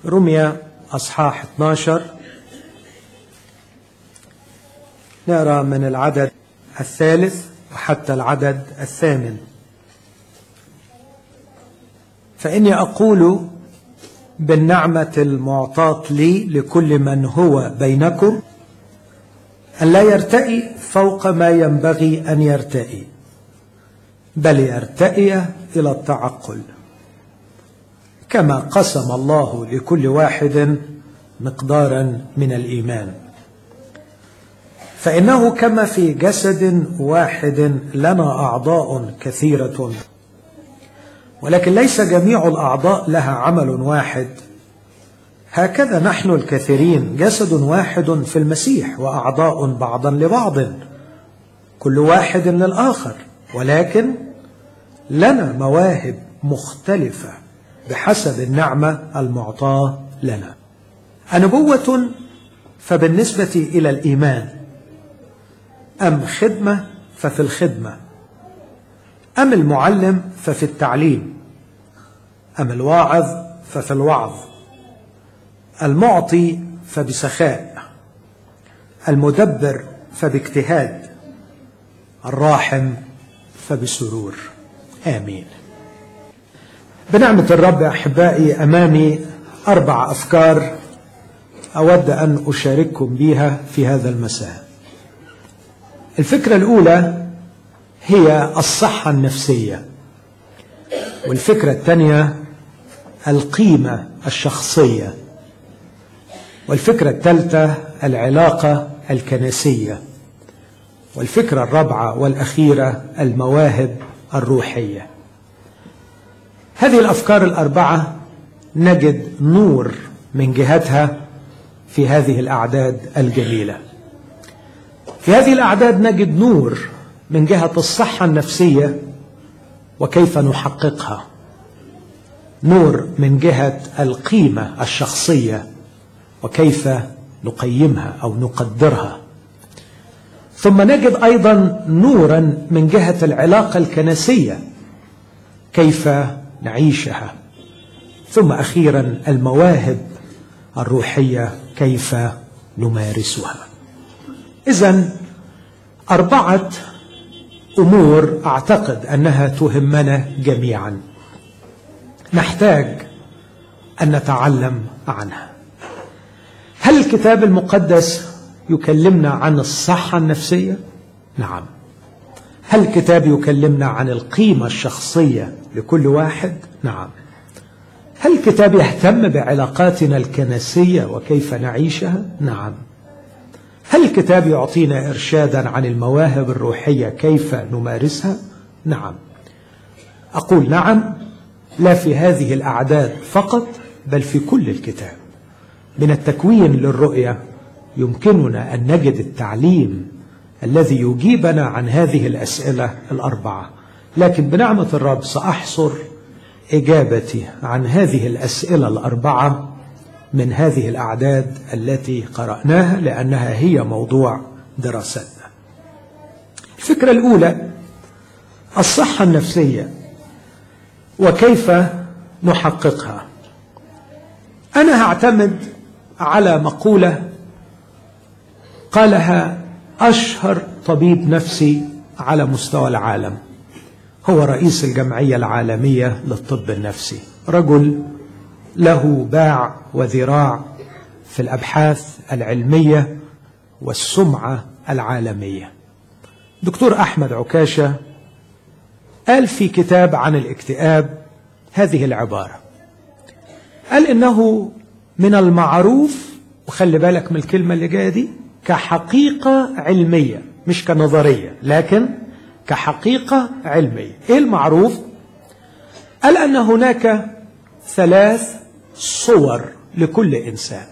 رمية أصحاح 12 نقرأ من العدد الثالث وحتى العدد الثامن فإني أقول بالنعمة المعطاة لي لكل من هو بينكم أن لا يرتئي فوق ما ينبغي أن يرتئي بل يرتئي إلى التعقل كما قسم الله لكل واحد مقدارا من الإيمان فإنه كما في جسد واحد لنا أعضاء كثيرة ولكن ليس جميع الأعضاء لها عمل واحد هكذا نحن الكثيرين جسد واحد في المسيح وأعضاء بعضا لبعض كل واحد للآخر ولكن لنا مواهب مختلفة بحسب النعمة المعطاة لنا النبوة فبالنسبة إلى الإيمان أم خدمة ففي الخدمة أم المعلم ففي التعليم أم الواعظ ففي الوعظ المعطي فبسخاء المدبر فباجتهاد الراحم فبسرور آمين بنعمة الرب أحبائي أمامي أربع أفكار أود أن أشارككم بها في هذا المساء الفكرة الأولى هي الصحة النفسية والفكرة الثانية القيمة الشخصية والفكرة الثالثة العلاقة الكنسية والفكرة الرابعة والأخيرة المواهب الروحية هذه الأفكار الأربعة نجد نور من جهتها في هذه الأعداد الجميلة في هذه الأعداد نجد نور من جهة الصحة النفسية وكيف نحققها نور من جهة القيمة الشخصية وكيف نقيمها أو نقدرها ثم نجد أيضا نورا من جهة العلاقة الكنسية كيف نعيشها ثم أخيرا المواهب الروحية كيف نمارسها إذا أربعة أمور أعتقد أنها تهمنا جميعا نحتاج أن نتعلم عنها هل الكتاب المقدس يكلمنا عن الصحة النفسية؟ نعم هل الكتاب يكلمنا عن القيمة الشخصية لكل واحد؟ نعم هل الكتاب يهتم بعلاقاتنا الكنسية وكيف نعيشها؟ نعم هل الكتاب يعطينا إرشادا عن المواهب الروحية كيف نمارسها؟ نعم أقول نعم لا في هذه الأعداد فقط بل في كل الكتاب من التكوين للرؤية يمكننا أن نجد التعليم الذي يجيبنا عن هذه الأسئلة الأربعة لكن بنعمة الرب سأحصر إجابتي عن هذه الأسئلة الأربعة من هذه الأعداد التي قرأناها لأنها هي موضوع دراستنا الفكرة الأولى الصحة النفسية وكيف نحققها أنا هعتمد على مقولة قالها أشهر طبيب نفسي على مستوى العالم هو رئيس الجمعية العالمية للطب النفسي رجل له باع وذراع في الأبحاث العلمية والسمعة العالمية دكتور أحمد عكاشة قال في كتاب عن الاكتئاب هذه العبارة قال إنه من المعروف وخلي بالك من الكلمة اللي جاية دي كحقيقة علمية مش كنظرية لكن كحقيقة علمية إيه المعروف؟ قال أن هناك ثلاث صور لكل إنسان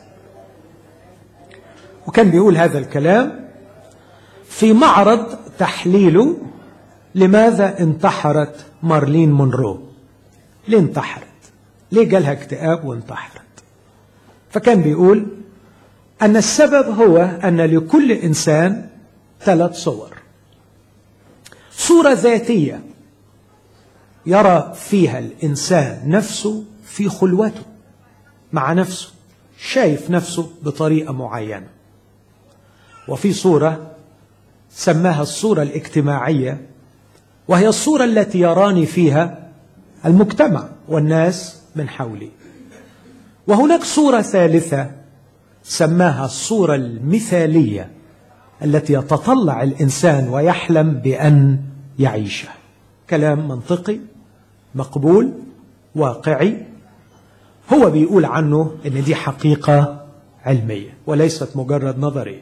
وكان بيقول هذا الكلام في معرض تحليله لماذا انتحرت مارلين مونرو ليه انتحرت ليه جالها اكتئاب وانتحرت فكان بيقول أن السبب هو أن لكل إنسان ثلاث صور صورة ذاتية يرى فيها الإنسان نفسه في خلوته مع نفسه شايف نفسه بطريقة معينة وفي صورة سماها الصورة الاجتماعية وهي الصورة التي يراني فيها المجتمع والناس من حولي وهناك صورة ثالثة سماها الصورة المثالية التي يتطلع الإنسان ويحلم بأن يعيشها كلام منطقي مقبول واقعي هو بيقول عنه ان دي حقيقة علمية وليست مجرد نظرية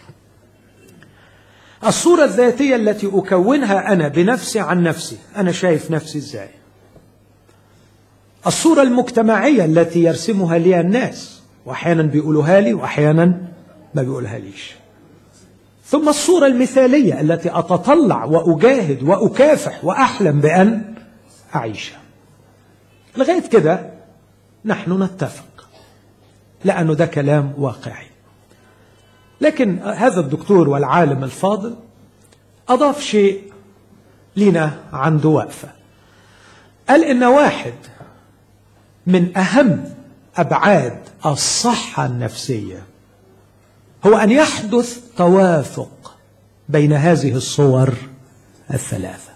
الصورة الذاتية التي أكونها أنا بنفسي عن نفسي أنا شايف نفسي إزاي الصورة المجتمعية التي يرسمها لي الناس وأحيانا بيقولوها لي وأحيانا ما بيقولها ليش ثم الصورة المثالية التي أتطلع وأجاهد وأكافح وأحلم بأن أعيشها لغاية كده نحن نتفق لأنه ده كلام واقعي لكن هذا الدكتور والعالم الفاضل أضاف شيء لنا عنده وقفة قال إن واحد من أهم أبعاد الصحة النفسية هو أن يحدث توافق بين هذه الصور الثلاثة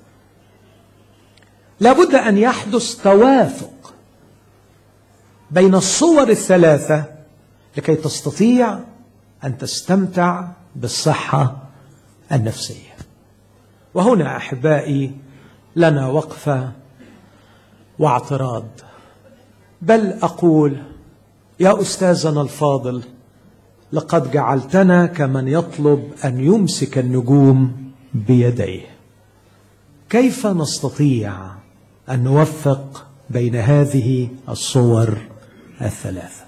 لابد أن يحدث توافق بين الصور الثلاثة لكي تستطيع أن تستمتع بالصحة النفسية وهنا أحبائي لنا وقفة واعتراض بل أقول يا أستاذنا الفاضل لقد جعلتنا كمن يطلب أن يمسك النجوم بيديه كيف نستطيع أن نوفق بين هذه الصور الثلاثة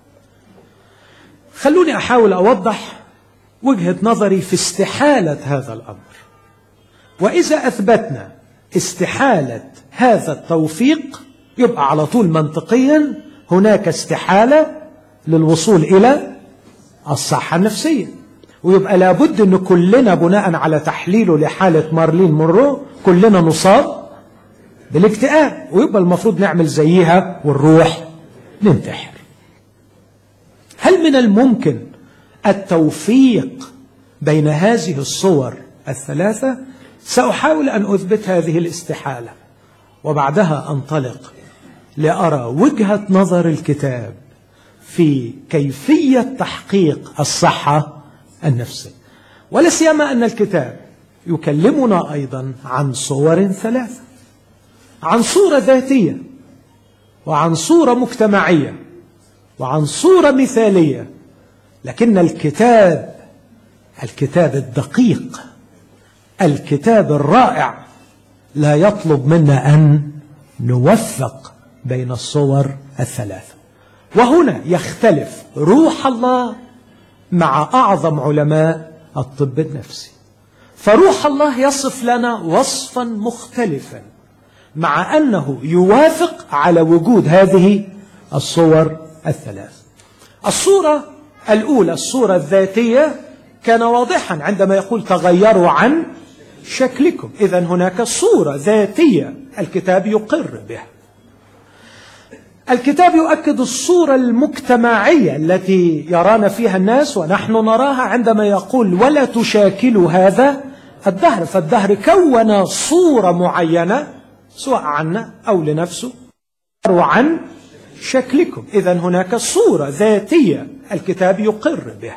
خلوني أحاول أوضح وجهة نظري في استحالة هذا الأمر وإذا أثبتنا استحالة هذا التوفيق يبقى على طول منطقيا هناك استحالة للوصول إلى الصحة النفسية ويبقى لابد أن كلنا بناء على تحليله لحالة مارلين مونرو كلنا نصاب بالاكتئاب ويبقى المفروض نعمل زيها ونروح ننتحر هل من الممكن التوفيق بين هذه الصور الثلاثة سأحاول أن أثبت هذه الاستحالة وبعدها أنطلق لأرى وجهة نظر الكتاب في كيفية تحقيق الصحة النفسية ولا سيما أن الكتاب يكلمنا أيضا عن صور ثلاثة عن صورة ذاتية وعن صورة مجتمعية وعن صورة مثالية لكن الكتاب الكتاب الدقيق الكتاب الرائع لا يطلب منا أن نوفق بين الصور الثلاثة وهنا يختلف روح الله مع أعظم علماء الطب النفسي فروح الله يصف لنا وصفا مختلفا مع أنه يوافق على وجود هذه الصور الثلاث الصورة الأولى الصورة الذاتية كان واضحا عندما يقول تغيروا عن شكلكم إذا هناك صورة ذاتية الكتاب يقر بها الكتاب يؤكد الصورة المجتمعية التي يرانا فيها الناس ونحن نراها عندما يقول ولا تشاكلوا هذا الدهر فالدهر كون صورة معينة سواء عنا أو لنفسه عن شكلكم إذا هناك صورة ذاتية الكتاب يقر بها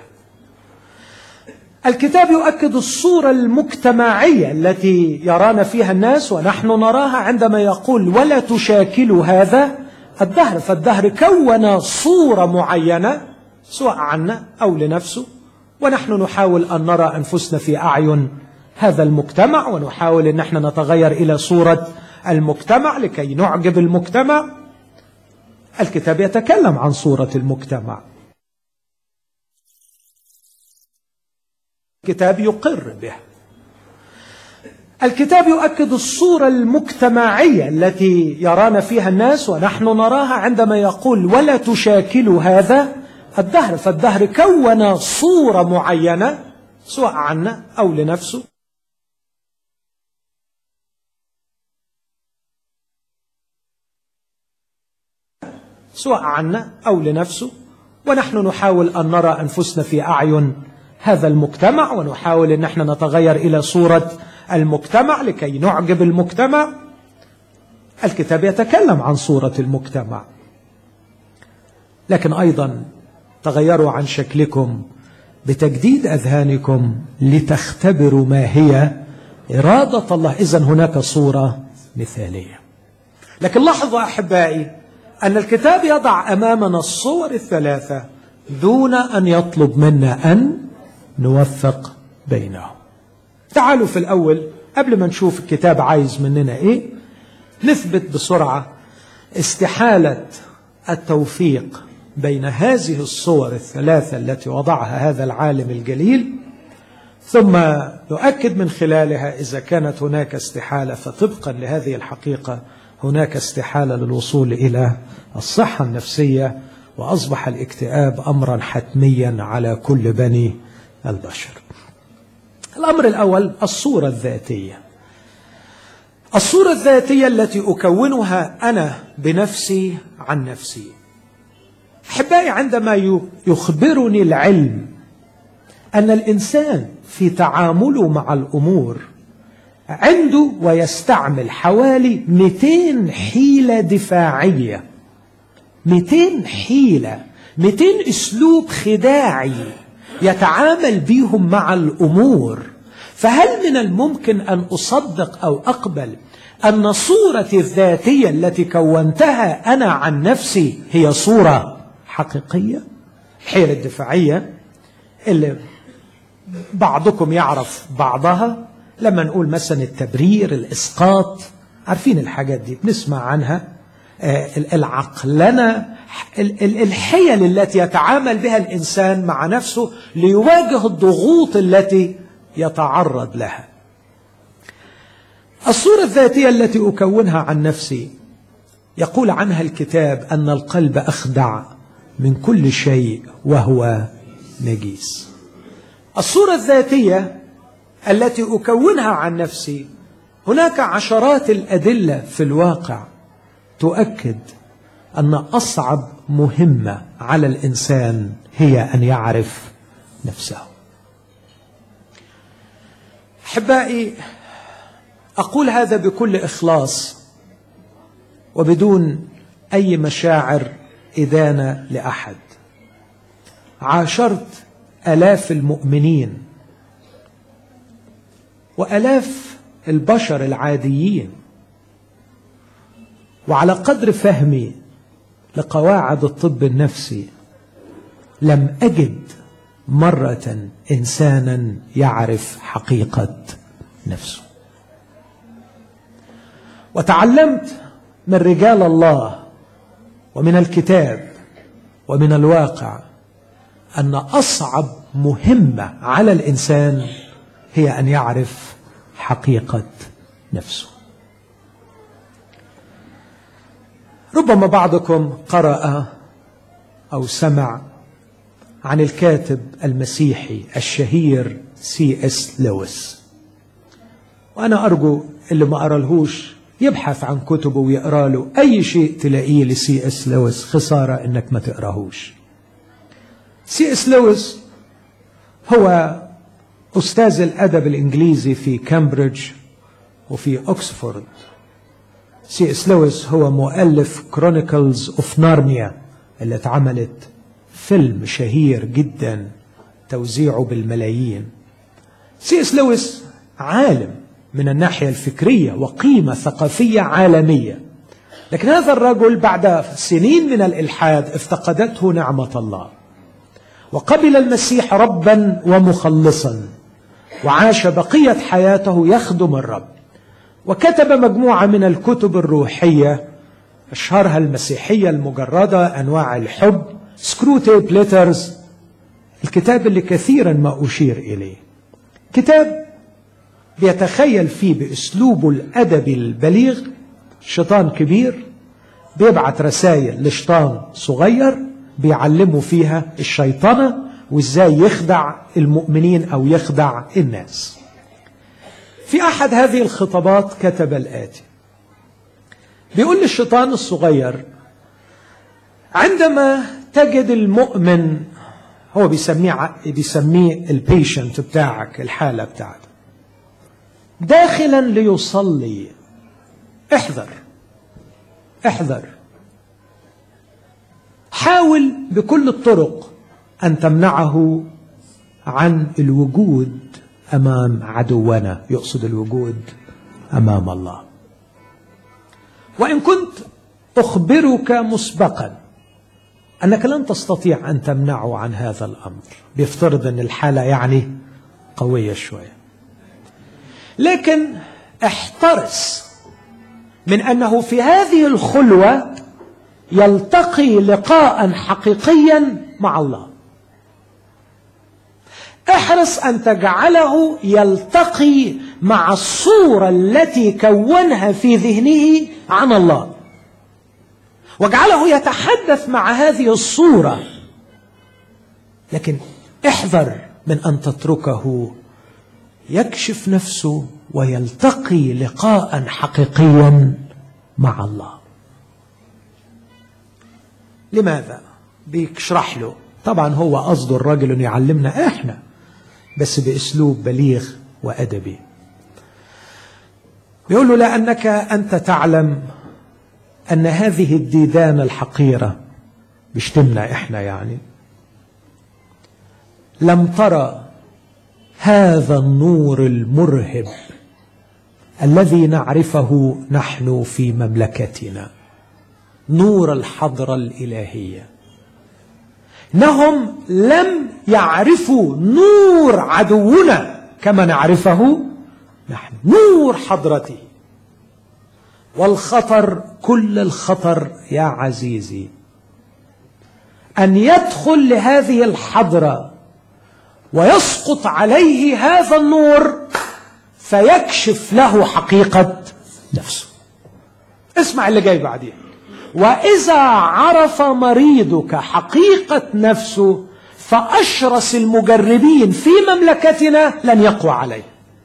الكتاب يؤكد الصورة المجتمعية التي يرانا فيها الناس ونحن نراها عندما يقول ولا تشاكلوا هذا الدهر فالدهر كون صورة معينة سواء عنا أو لنفسه ونحن نحاول أن نرى أنفسنا في أعين هذا المجتمع ونحاول أن احنا نتغير إلى صورة المجتمع لكي نعجب المجتمع الكتاب يتكلم عن صورة المجتمع الكتاب يقر بها الكتاب يؤكد الصورة المجتمعية التي يرانا فيها الناس ونحن نراها عندما يقول ولا تشاكلوا هذا الدهر فالدهر كون صورة معينة سواء عنا أو لنفسه سواء عنا أو لنفسه ونحن نحاول أن نرى أنفسنا في أعين هذا المجتمع ونحاول أن احنا نتغير إلى صورة المجتمع لكي نعجب المجتمع الكتاب يتكلم عن صورة المجتمع لكن أيضا تغيروا عن شكلكم بتجديد أذهانكم لتختبروا ما هي إرادة الله إذا هناك صورة مثالية لكن لاحظوا أحبائي أن الكتاب يضع أمامنا الصور الثلاثة دون أن يطلب منا أن نوفق بينهم تعالوا في الأول قبل ما نشوف الكتاب عايز مننا إيه نثبت بسرعة استحالة التوفيق بين هذه الصور الثلاثة التي وضعها هذا العالم الجليل ثم نؤكد من خلالها إذا كانت هناك استحالة فطبقا لهذه الحقيقة هناك استحالة للوصول إلى الصحة النفسية وأصبح الاكتئاب أمرا حتميا على كل بني البشر الأمر الأول الصورة الذاتية الصورة الذاتية التي أكونها أنا بنفسي عن نفسي أحبائي عندما يخبرني العلم أن الإنسان في تعامله مع الأمور عنده ويستعمل حوالي 200 حيلة دفاعية 200 حيلة 200 أسلوب خداعي يتعامل بهم مع الأمور فهل من الممكن أن أصدق أو أقبل أن صورتي الذاتية التي كونتها أنا عن نفسي هي صورة حقيقية الحيلة الدفاعية اللي بعضكم يعرف بعضها لما نقول مثلا التبرير الإسقاط عارفين الحاجات دي بنسمع عنها العقلنة الحيل التي يتعامل بها الإنسان مع نفسه ليواجه الضغوط التي يتعرض لها الصورة الذاتية التي أكونها عن نفسي يقول عنها الكتاب أن القلب أخدع من كل شيء وهو نجيس الصورة الذاتية التي أكونها عن نفسي هناك عشرات الأدلة في الواقع تؤكد أن أصعب مهمة على الإنسان هي أن يعرف نفسه أحبائي أقول هذا بكل إخلاص وبدون أي مشاعر إدانة لأحد عاشرت آلاف المؤمنين وآلاف البشر العاديين وعلى قدر فهمي لقواعد الطب النفسي لم أجد مرة إنسانا يعرف حقيقة نفسه وتعلمت من رجال الله ومن الكتاب ومن الواقع أن أصعب مهمة على الإنسان هي أن يعرف حقيقة نفسه ربما بعضكم قرأ أو سمع عن الكاتب المسيحي الشهير سي اس لويس وأنا أرجو اللي ما قرالهوش يبحث عن كتبه ويقرا له أي شيء تلاقيه لسي اس لويس خسارة إنك ما تقراهوش سي اس لويس هو أستاذ الأدب الإنجليزي في كامبريدج وفي أكسفورد سي اس لويس هو مؤلف كرونيكلز اوف نارنيا اللي اتعملت فيلم شهير جدا توزيعه بالملايين سي اس لويس عالم من الناحية الفكرية وقيمة ثقافية عالمية لكن هذا الرجل بعد سنين من الإلحاد افتقدته نعمة الله وقبل المسيح ربا ومخلصا وعاش بقية حياته يخدم الرب وكتب مجموعة من الكتب الروحية أشهرها المسيحية المجردة أنواع الحب سكروتيب ليترز الكتاب اللي كثيرا ما أشير إليه كتاب بيتخيل فيه بأسلوبه الأدبي البليغ شيطان كبير بيبعت رسائل لشيطان صغير بيعلمه فيها الشيطنة وإزاي يخدع المؤمنين أو يخدع الناس في أحد هذه الخطابات كتب الآتي بيقول للشيطان الصغير عندما تجد المؤمن هو بيسميه بيسميه البيشنت بتاعك الحاله بتاعته داخلا ليصلي احذر احذر حاول بكل الطرق ان تمنعه عن الوجود امام عدونا يقصد الوجود امام الله وان كنت اخبرك مسبقا انك لن تستطيع ان تمنعه عن هذا الامر بيفترض ان الحاله يعني قويه شويه لكن احترس من انه في هذه الخلوه يلتقي لقاء حقيقيا مع الله احرص ان تجعله يلتقي مع الصوره التي كونها في ذهنه عن الله واجعله يتحدث مع هذه الصوره لكن احذر من ان تتركه يكشف نفسه ويلتقي لقاء حقيقيا مع الله لماذا بيشرح له طبعا هو قصده الراجل انه يعلمنا احنا بس باسلوب بليغ وادبي بيقول له لانك انت تعلم ان هذه الديدان الحقيره بيشتمنا احنا يعني لم ترى هذا النور المرهب الذي نعرفه نحن في مملكتنا نور الحضره الالهيه انهم لم يعرفوا نور عدونا كما نعرفه نحن نور حضرته والخطر كل الخطر يا عزيزي ان يدخل لهذه الحضره ويسقط عليه هذا النور فيكشف له حقيقه نفسه اسمع اللي جاي بعدين واذا عرف مريضك حقيقه نفسه فاشرس المجربين في مملكتنا لن يقوى عليه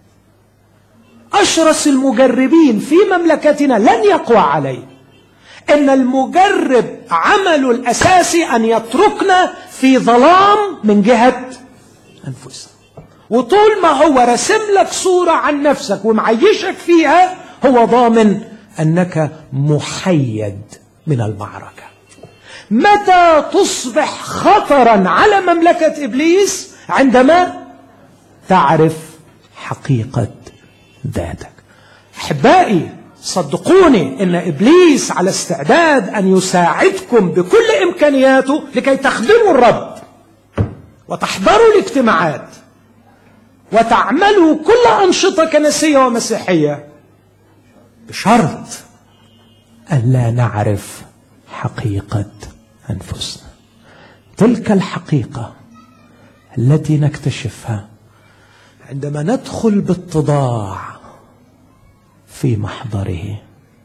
اشرس المجربين في مملكتنا لن يقوى عليه ان المجرب عمله الاساسي ان يتركنا في ظلام من جهه انفسنا وطول ما هو رسم لك صوره عن نفسك ومعيشك فيها هو ضامن انك محيد من المعركه متى تصبح خطرا على مملكه ابليس عندما تعرف حقيقه ذاتك احبائي صدقوني ان ابليس على استعداد ان يساعدكم بكل امكانياته لكي تخدموا الرب وتحضروا الاجتماعات وتعملوا كل انشطه كنسيه ومسيحيه بشرط الا نعرف حقيقه انفسنا تلك الحقيقه التي نكتشفها عندما ندخل باتضاع في محضره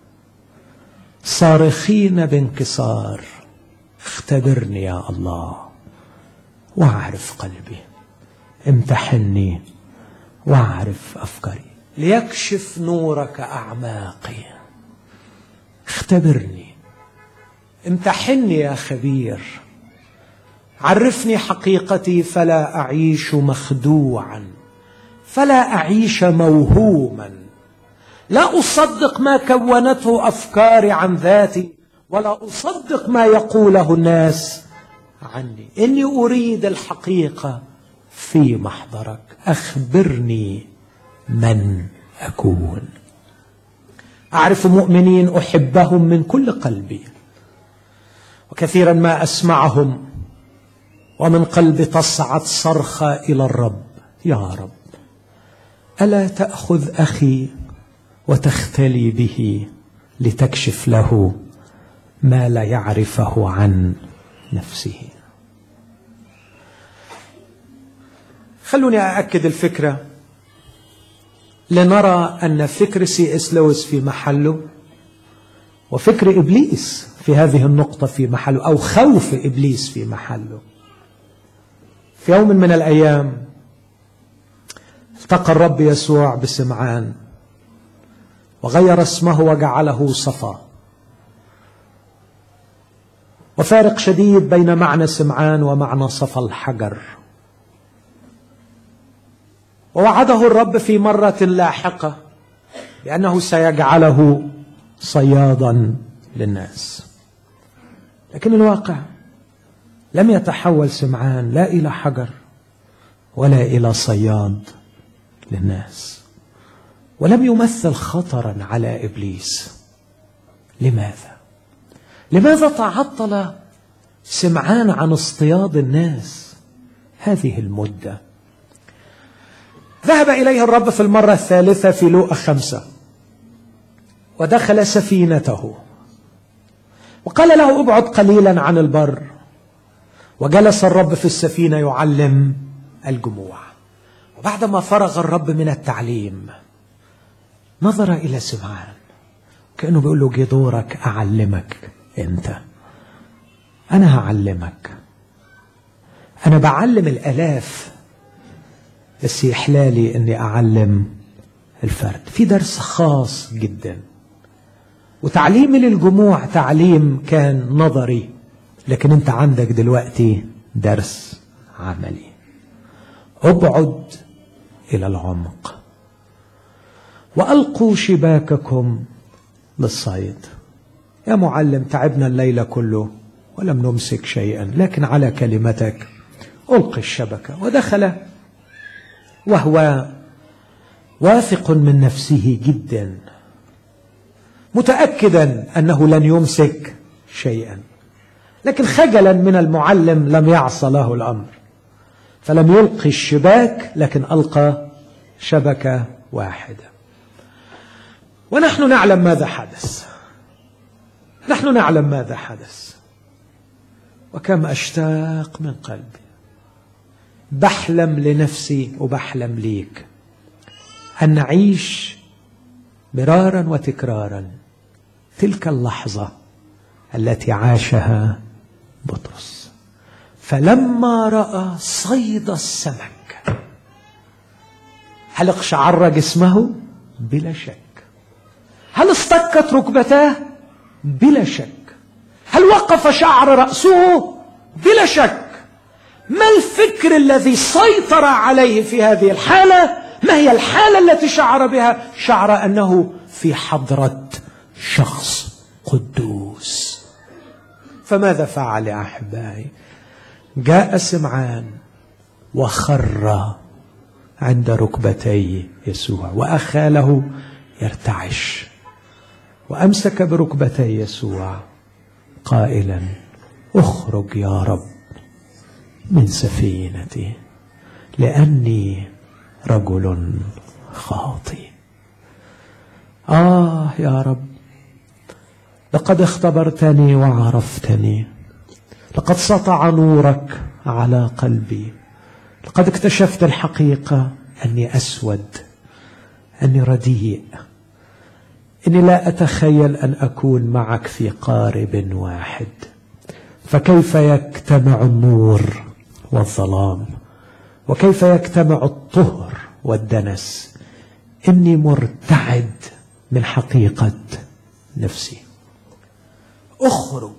صارخين بانكسار اختبرني يا الله واعرف قلبي امتحني واعرف افكاري ليكشف نورك اعماقي اختبرني امتحني يا خبير عرفني حقيقتي فلا اعيش مخدوعا فلا اعيش موهوما لا اصدق ما كونته افكاري عن ذاتي ولا اصدق ما يقوله الناس عني اني اريد الحقيقه في محضرك اخبرني من اكون اعرف مؤمنين احبهم من كل قلبي وكثيرا ما اسمعهم ومن قلبي تصعد صرخه الى الرب يا رب الا تاخذ اخي وتختلي به لتكشف له ما لا يعرفه عن نفسه خلوني أأكد الفكرة لنرى أن فكر سي إس لويس في محله وفكر إبليس في هذه النقطة في محله أو خوف إبليس في محله في يوم من الأيام التقى الرب يسوع بسمعان وغير اسمه وجعله صفا وفارق شديد بين معنى سمعان ومعنى صفى الحجر ووعده الرب في مرة لاحقة بأنه سيجعله صيادا للناس لكن الواقع لم يتحول سمعان لا إلى حجر ولا إلى صياد للناس ولم يمثل خطرا على إبليس لماذا؟ لماذا تعطل سمعان عن اصطياد الناس هذه المدة ذهب إليه الرب في المرة الثالثة في لوء خمسة ودخل سفينته وقال له ابعد قليلا عن البر وجلس الرب في السفينة يعلم الجموع وبعدما فرغ الرب من التعليم نظر إلى سمعان كأنه بيقول له جه دورك أعلمك أنت أنا هعلمك أنا بعلم الآلاف بس يحلالي إني أعلم الفرد في درس خاص جدا وتعليمي للجموع تعليم كان نظري لكن انت عندك دلوقتي درس عملي ابعد الى العمق والقوا شباككم للصيد يا معلم تعبنا الليل كله ولم نمسك شيئا لكن على كلمتك القي الشبكه ودخل وهو واثق من نفسه جدا متاكدا انه لن يمسك شيئا لكن خجلا من المعلم لم يعص له الامر فلم يلقي الشباك لكن القى شبكه واحده ونحن نعلم ماذا حدث نحن نعلم ماذا حدث وكم اشتاق من قلبي بحلم لنفسي وبحلم ليك ان نعيش مرارا وتكرارا تلك اللحظه التي عاشها بطرس فلما راى صيد السمك هل اقشعر جسمه بلا شك هل اصطكت ركبتاه بلا شك هل وقف شعر راسه بلا شك ما الفكر الذي سيطر عليه في هذه الحاله ما هي الحاله التي شعر بها شعر انه في حضره شخص قدوس فماذا فعل يا احبائي جاء سمعان وخر عند ركبتي يسوع واخاله يرتعش وامسك بركبتي يسوع قائلا اخرج يا رب من سفينتي لاني رجل خاطي اه يا رب لقد اختبرتني وعرفتني لقد سطع نورك على قلبي لقد اكتشفت الحقيقه اني اسود اني رديء اني لا اتخيل ان اكون معك في قارب واحد فكيف يجتمع النور والظلام وكيف يجتمع الطهر والدنس اني مرتعد من حقيقه نفسي اخرج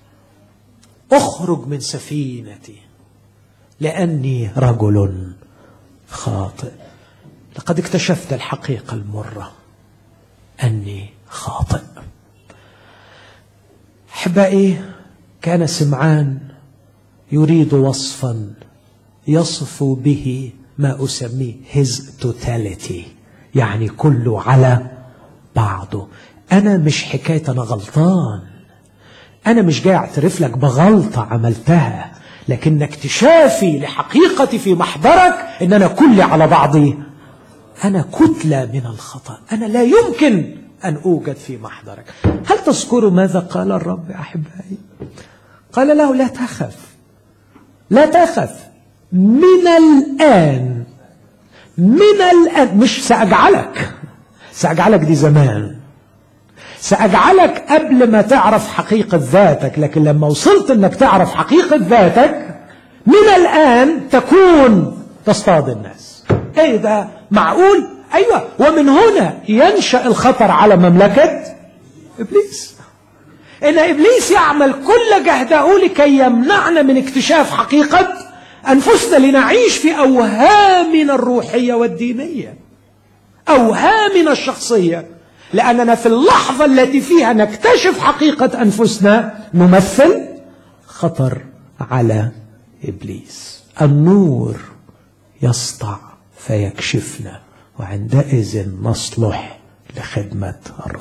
اخرج من سفينتي لاني رجل خاطئ لقد اكتشفت الحقيقه المره اني خاطئ احبائي كان سمعان يريد وصفا يصف به ما اسميه his totality يعني كله على بعضه انا مش حكايه انا غلطان انا مش جاي اعترف لك بغلطه عملتها لكن اكتشافي لحقيقتي في محضرك ان انا كلي على بعضي انا كتله من الخطا انا لا يمكن ان اوجد في محضرك هل تذكروا ماذا قال الرب يا احبائي قال له لا تخف لا تخف من الان من الان مش ساجعلك ساجعلك دي زمان سأجعلك قبل ما تعرف حقيقة ذاتك لكن لما وصلت انك تعرف حقيقة ذاتك من الآن تكون تصطاد الناس ايه ده معقول ايوه ومن هنا ينشأ الخطر على مملكة ابليس ان ابليس يعمل كل جهده لكي يمنعنا من اكتشاف حقيقه انفسنا لنعيش في اوهامنا الروحيه والدينيه اوهامنا الشخصيه لاننا في اللحظه التي فيها نكتشف حقيقه انفسنا نمثل خطر على ابليس النور يسطع فيكشفنا وعندئذ نصلح لخدمه الرب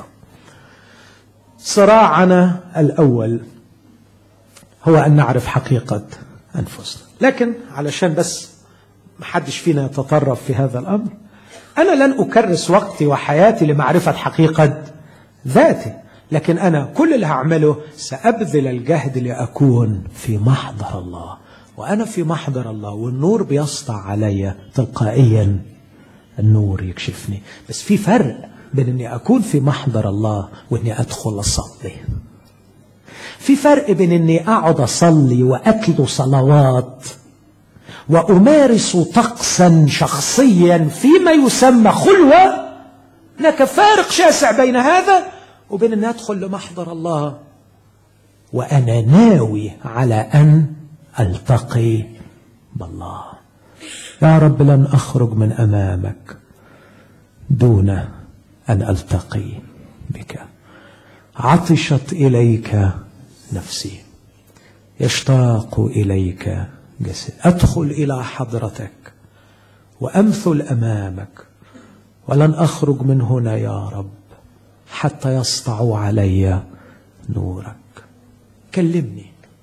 صراعنا الاول هو ان نعرف حقيقه انفسنا لكن علشان بس محدش فينا يتطرف في هذا الامر انا لن اكرس وقتي وحياتي لمعرفه حقيقه ذاتي لكن انا كل اللي هعمله سابذل الجهد لاكون في محضر الله وانا في محضر الله والنور بيسطع علي تلقائيا النور يكشفني بس في فرق بين اني اكون في محضر الله واني ادخل اصلي في فرق بين اني اقعد اصلي واتلو صلوات وامارس طقسا شخصيا فيما يسمى خلوه هناك فارق شاسع بين هذا وبين ان ادخل لمحضر الله وانا ناوي على ان التقي بالله يا رب لن اخرج من امامك دون ان التقي بك عطشت اليك نفسي يشتاق اليك جسد ادخل الى حضرتك وامثل امامك ولن اخرج من هنا يا رب حتى يسطع علي نورك كلمني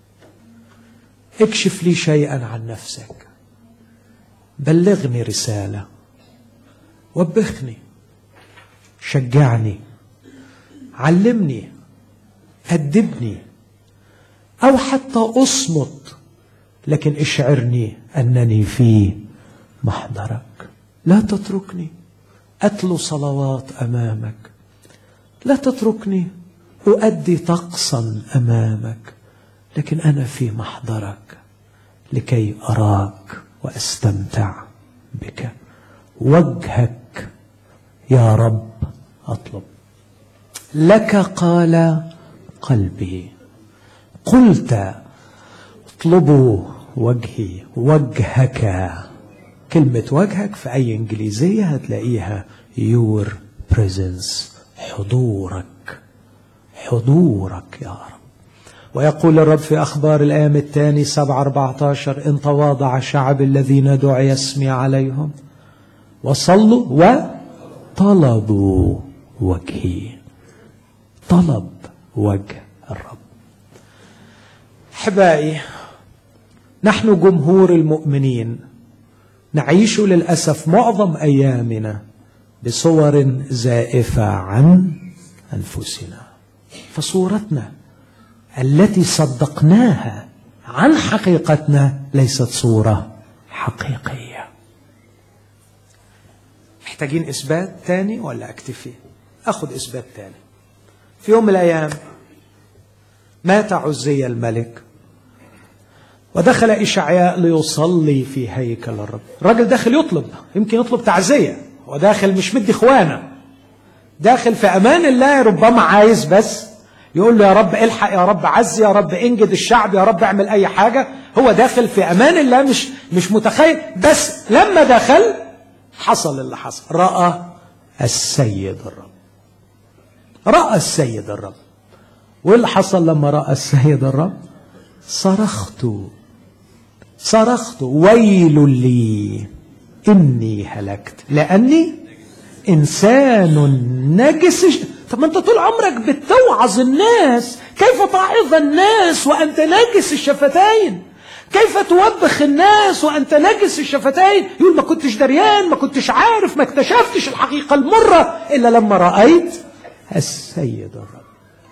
اكشف لي شيئا عن نفسك بلغني رساله وبخني شجعني علمني أدبني أو حتى أصمت لكن اشعرني أنني في محضرك لا تتركني أتلو صلوات أمامك لا تتركني أؤدي طقسا أمامك لكن أنا في محضرك لكي أراك وأستمتع بك وجهك يا رب أطلب لك قال قلبي قلت اطلبوا وجهي وجهك كلمة وجهك في أي إنجليزية هتلاقيها your presence حضورك حضورك يا رب ويقول الرب في أخبار الأيام الثاني سبعة أربعة عشر إن تواضع شعب الذين دعي اسمي عليهم وصلوا وطلبوا وجهي طلب وجه الرب احبائي نحن جمهور المؤمنين نعيش للاسف معظم ايامنا بصور زائفه عن انفسنا فصورتنا التي صدقناها عن حقيقتنا ليست صوره حقيقيه محتاجين اثبات تاني ولا اكتفي اخذ اثبات تاني في يوم من الايام مات عزي الملك ودخل اشعياء ليصلي في هيكل الرب الراجل داخل يطلب يمكن يطلب تعزيه وداخل مش مدي اخوانه داخل في امان الله ربما عايز بس يقول له يا رب الحق يا رب عز يا رب انجد الشعب يا رب اعمل اي حاجه هو داخل في امان الله مش مش متخيل بس لما دخل حصل اللي حصل راى السيد الرب راى السيد الرب وايه اللي حصل لما راى السيد الرب صرخت صرخت ويل لي اني هلكت لاني انسان نجس طب ما انت طول عمرك بتوعظ الناس كيف تعظ الناس وانت نجس الشفتين كيف توبخ الناس وانت نجس الشفتين يقول ما كنتش دريان ما كنتش عارف ما اكتشفتش الحقيقه المره الا لما رايت السيد الرب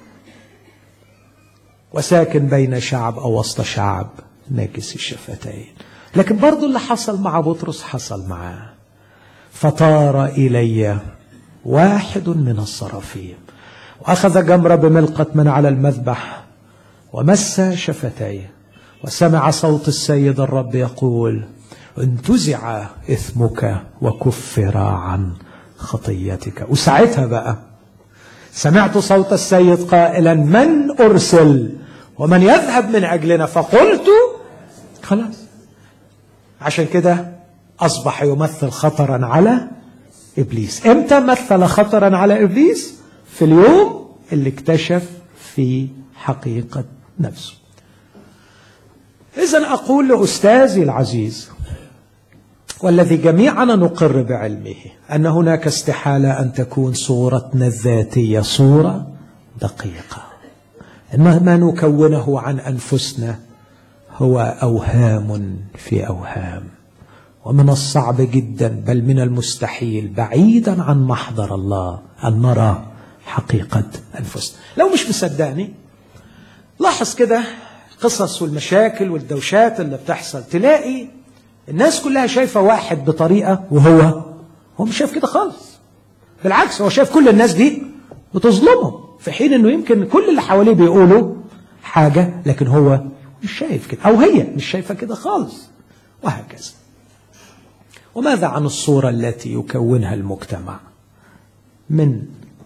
وساكن بين شعب او وسط شعب نجس الشفتين لكن برضو اللي حصل مع بطرس حصل معاه فطار الي واحد من الصرافيم واخذ جمره بملقه من على المذبح ومس شفتيه وسمع صوت السيد الرب يقول انتزع اثمك وكفر عن خطيتك وساعتها بقى سمعت صوت السيد قائلا من أرسل ومن يذهب من أجلنا فقلت خلاص عشان كده أصبح يمثل خطرا على إبليس إمتى مثل خطرا على إبليس في اليوم اللي اكتشف في حقيقة نفسه إذا أقول لأستاذي العزيز والذي جميعنا نقر بعلمه أن هناك استحالة أن تكون صورتنا الذاتية صورة دقيقة ما نكونه عن أنفسنا هو أوهام في أوهام ومن الصعب جدا بل من المستحيل بعيدا عن محضر الله أن نرى حقيقة أنفسنا لو مش مصدقني لاحظ كده القصص والمشاكل والدوشات اللي بتحصل تلاقي الناس كلها شايفة واحد بطريقة وهو هو مش شايف كده خالص بالعكس هو شايف كل الناس دي بتظلمه في حين انه يمكن كل اللي حواليه بيقولوا حاجة لكن هو مش شايف كده او هي مش شايفة كده خالص وهكذا وماذا عن الصورة التي يكونها المجتمع من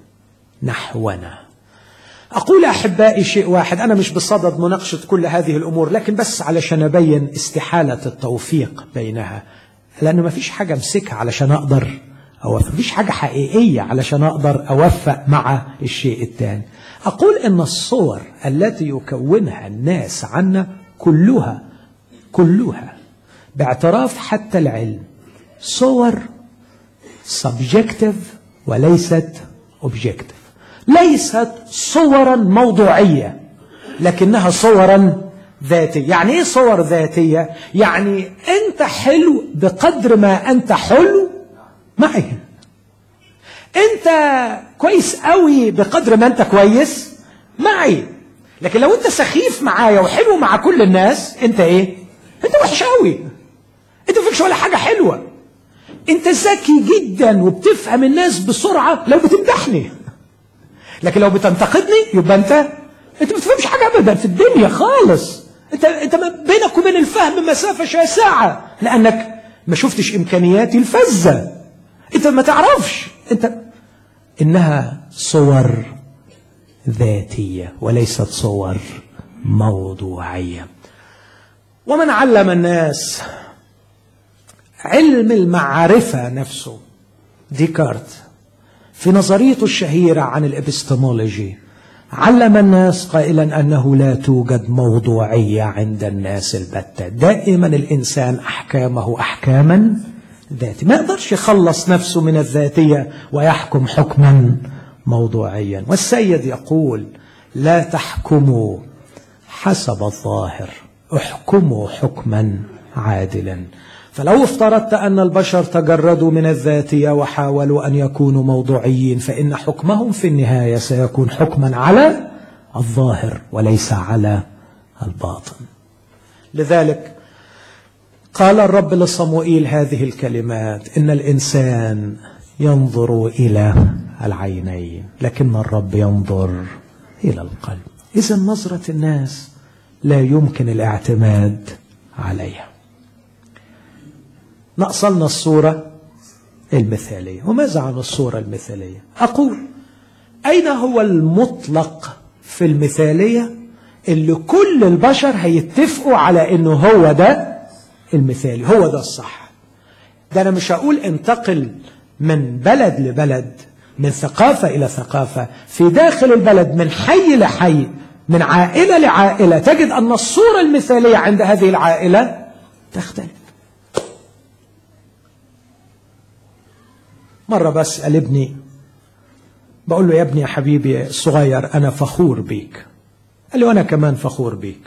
نحونا أقول أحبائي شيء واحد أنا مش بصدد مناقشة كل هذه الأمور لكن بس علشان أبين استحالة التوفيق بينها لأنه ما فيش حاجة أمسكها علشان أقدر أوفق مفيش حاجة حقيقية علشان أقدر أوفق مع الشيء الثاني أقول إن الصور التي يكونها الناس عنا كلها كلها باعتراف حتى العلم صور subjective وليست objective ليست صورا موضوعية لكنها صورا ذاتية يعني ايه صور ذاتية يعني انت حلو بقدر ما انت حلو معي انت كويس قوي بقدر ما انت كويس معي لكن لو انت سخيف معايا وحلو مع كل الناس انت ايه انت وحش قوي انت مفيكش ولا حاجة حلوة انت ذكي جدا وبتفهم الناس بسرعة لو بتمدحني لكن لو بتنتقدني يبقى انت انت ما بتفهمش حاجه ابدا في الدنيا خالص انت انت بينك وبين الفهم مسافه شاسعه لانك ما شفتش امكانياتي الفذه انت ما تعرفش انت انها صور ذاتيه وليست صور موضوعيه ومن علم الناس علم المعرفه نفسه ديكارت في نظريته الشهيرة عن الإبستمولوجي علم الناس قائلا أنه لا توجد موضوعية عند الناس البتة دائما الإنسان أحكامه أحكاما ذاتي ما يقدرش يخلص نفسه من الذاتية ويحكم حكما موضوعيا والسيد يقول لا تحكموا حسب الظاهر احكموا حكما عادلا فلو افترضت أن البشر تجردوا من الذاتية وحاولوا أن يكونوا موضوعيين فإن حكمهم في النهاية سيكون حكما على الظاهر وليس على الباطن لذلك قال الرب لصموئيل هذه الكلمات إن الإنسان ينظر إلى العينين لكن الرب ينظر إلى القلب إذا نظرة الناس لا يمكن الاعتماد عليها نقصلنا الصورة المثالية وماذا عن الصورة المثالية أقول أين هو المطلق في المثالية اللي كل البشر هيتفقوا على أنه هو ده المثالي هو ده الصح ده أنا مش هقول انتقل من بلد لبلد من ثقافة إلى ثقافة في داخل البلد من حي لحي من عائلة لعائلة تجد أن الصورة المثالية عند هذه العائلة تختلف مرة بسأل ابني بقول له يا ابني يا حبيبي الصغير أنا فخور بيك قال له أنا كمان فخور بيك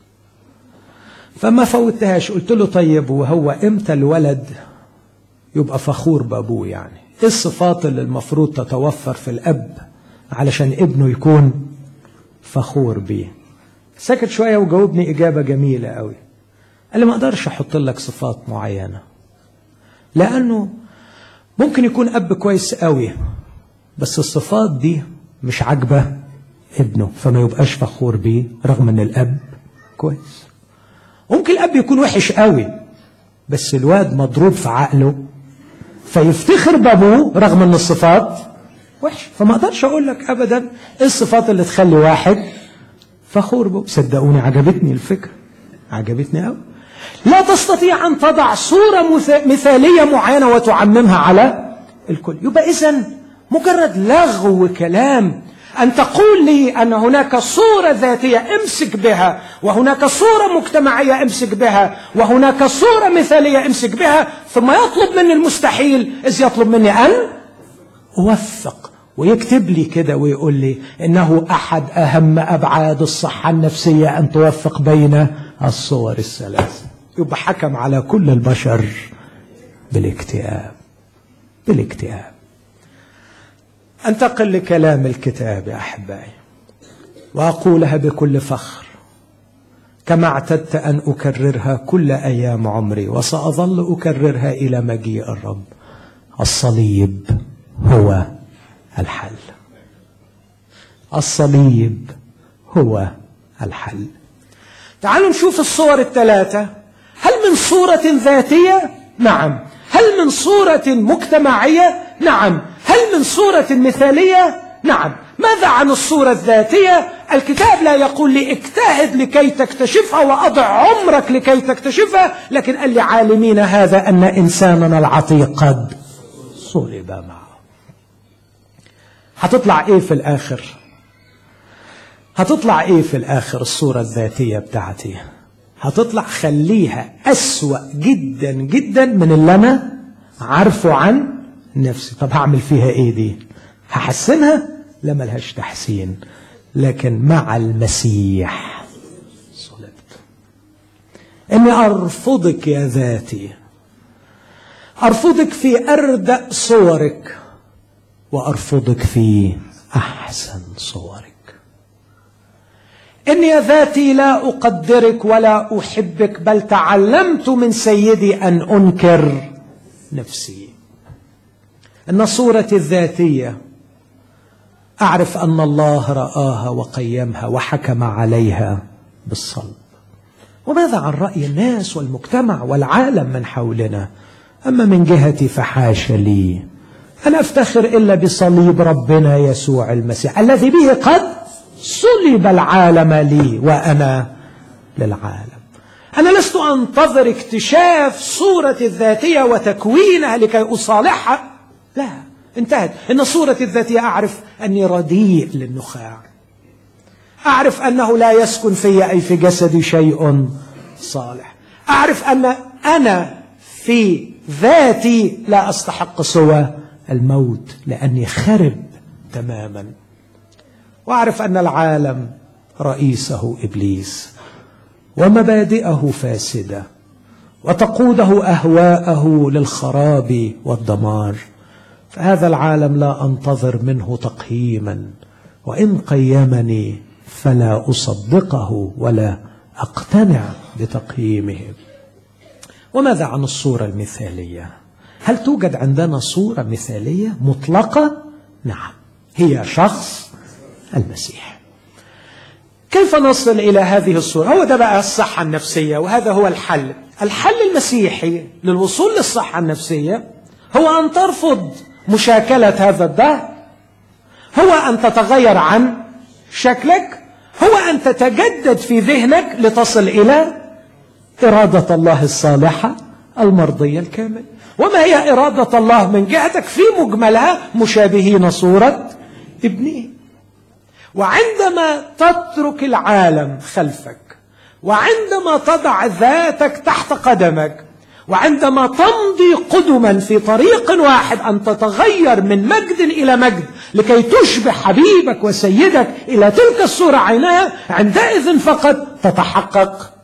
فما فوتهاش قلت له طيب وهو إمتى الولد يبقى فخور بأبوه يعني إيه الصفات اللي المفروض تتوفر في الأب علشان ابنه يكون فخور بيه سكت شوية وجاوبني إجابة جميلة قوي قال لي ما أقدرش أحط لك صفات معينة لأنه ممكن يكون أب كويس قوي بس الصفات دي مش عاجبة ابنه فما يبقاش فخور بيه رغم ان الأب كويس ممكن الأب يكون وحش قوي بس الواد مضروب في عقله فيفتخر بأبوه رغم ان الصفات وحش فما اقدرش اقول لك ابدا ايه الصفات اللي تخلي واحد فخور به صدقوني عجبتني الفكره عجبتني قوي لا تستطيع ان تضع صوره مثاليه معينه وتعممها على الكل يبقى اذا مجرد لغو كلام أن تقول لي أن هناك صورة ذاتية امسك بها وهناك صورة مجتمعية امسك بها وهناك صورة مثالية امسك بها ثم يطلب مني المستحيل إذ يطلب مني أن أوثق ويكتب لي كده ويقول لي إنه أحد أهم أبعاد الصحة النفسية أن توفق بين الصور الثلاث يبقى حكم على كل البشر بالاكتئاب بالاكتئاب انتقل لكلام الكتاب يا احبائي واقولها بكل فخر كما اعتدت ان اكررها كل ايام عمري وساظل اكررها الى مجيء الرب الصليب هو الحل الصليب هو الحل تعالوا نشوف الصور الثلاثه هل من صوره ذاتيه نعم هل من صوره مجتمعيه نعم هل من صورة مثالية؟ نعم ماذا عن الصورة الذاتية؟ الكتاب لا يقول لي اجتهد لكي تكتشفها وأضع عمرك لكي تكتشفها لكن قال لي عالمين هذا أن إنساننا العتيق قد صلب معه هتطلع ايه في الاخر هتطلع ايه في الاخر الصورة الذاتية بتاعتي هتطلع خليها اسوأ جدا جدا من اللي انا عارفه عن نفسي طب هعمل فيها ايه دي هحسنها لا ملهاش تحسين لكن مع المسيح صلبت اني ارفضك يا ذاتي ارفضك في اردأ صورك وارفضك في احسن صورك اني يا ذاتي لا اقدرك ولا احبك بل تعلمت من سيدي ان انكر نفسي ان صورتي الذاتيه اعرف ان الله راها وقيمها وحكم عليها بالصلب وماذا عن راي الناس والمجتمع والعالم من حولنا اما من جهتي فحاش لي أنا أفتخر إلا بصليب ربنا يسوع المسيح الذي به قد صلب العالم لي وأنا للعالم أنا لست أنتظر اكتشاف صورتي الذاتية وتكوينها لكي أصالحها لا انتهت إن صورتي الذاتية أعرف أني رديء للنخاع أعرف أنه لا يسكن في أي في جسدي شيء صالح أعرف أن أنا في ذاتي لا أستحق سوى الموت لاني خرب تماما واعرف ان العالم رئيسه ابليس ومبادئه فاسده وتقوده اهواءه للخراب والدمار فهذا العالم لا انتظر منه تقييما وان قيمني فلا اصدقه ولا اقتنع بتقييمه وماذا عن الصوره المثاليه هل توجد عندنا صورة مثالية مطلقة؟ نعم هي شخص المسيح كيف نصل إلى هذه الصورة؟ هو ده بقى الصحة النفسية وهذا هو الحل الحل المسيحي للوصول للصحة النفسية هو أن ترفض مشاكلة هذا الدهر هو أن تتغير عن شكلك هو أن تتجدد في ذهنك لتصل إلى إرادة الله الصالحة المرضية الكاملة وما هي إرادة الله من جهتك في مجملها مشابهين صورة ابنه وعندما تترك العالم خلفك وعندما تضع ذاتك تحت قدمك وعندما تمضي قدما في طريق واحد أن تتغير من مجد إلى مجد لكي تشبه حبيبك وسيدك إلى تلك الصورة عينها عندئذ فقط تتحقق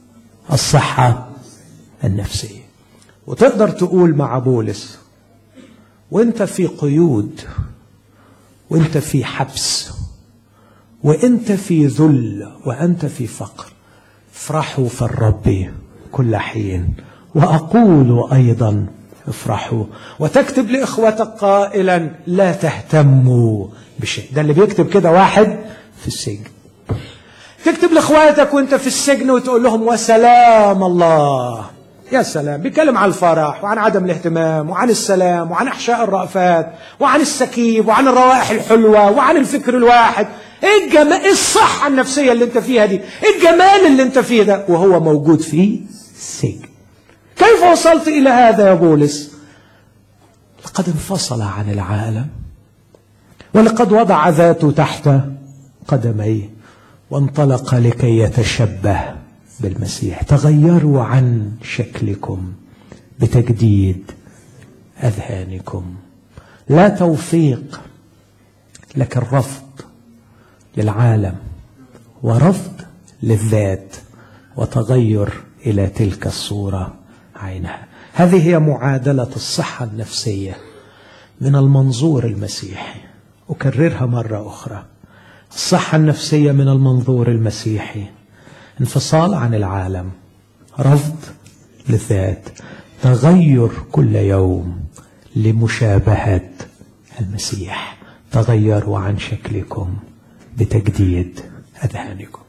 الصحة النفسية وتقدر تقول مع بولس وانت في قيود وانت في حبس وانت في ذل وانت في فقر افرحوا في الرب كل حين واقول ايضا افرحوا وتكتب لاخوتك قائلا لا تهتموا بشيء ده اللي بيكتب كده واحد في السجن تكتب لاخواتك وانت في السجن وتقول لهم وسلام الله يا سلام بيتكلم عن الفرح وعن عدم الاهتمام وعن السلام وعن احشاء الرأفات وعن السكيب وعن الروائح الحلوه وعن الفكر الواحد ايه الجمال ايه الصحه النفسيه اللي انت فيها دي ايه الجمال اللي انت فيه ده وهو موجود في سجن كيف وصلت الى هذا يا بولس لقد انفصل عن العالم ولقد وضع ذاته تحت قدميه وانطلق لكي يتشبه بالمسيح تغيروا عن شكلكم بتجديد اذهانكم لا توفيق لكن رفض للعالم ورفض للذات وتغير الى تلك الصوره عينها هذه هي معادله الصحه النفسيه من المنظور المسيحي اكررها مره اخرى الصحه النفسيه من المنظور المسيحي انفصال عن العالم رفض للذات تغير كل يوم لمشابهه المسيح تغيروا عن شكلكم بتجديد اذهانكم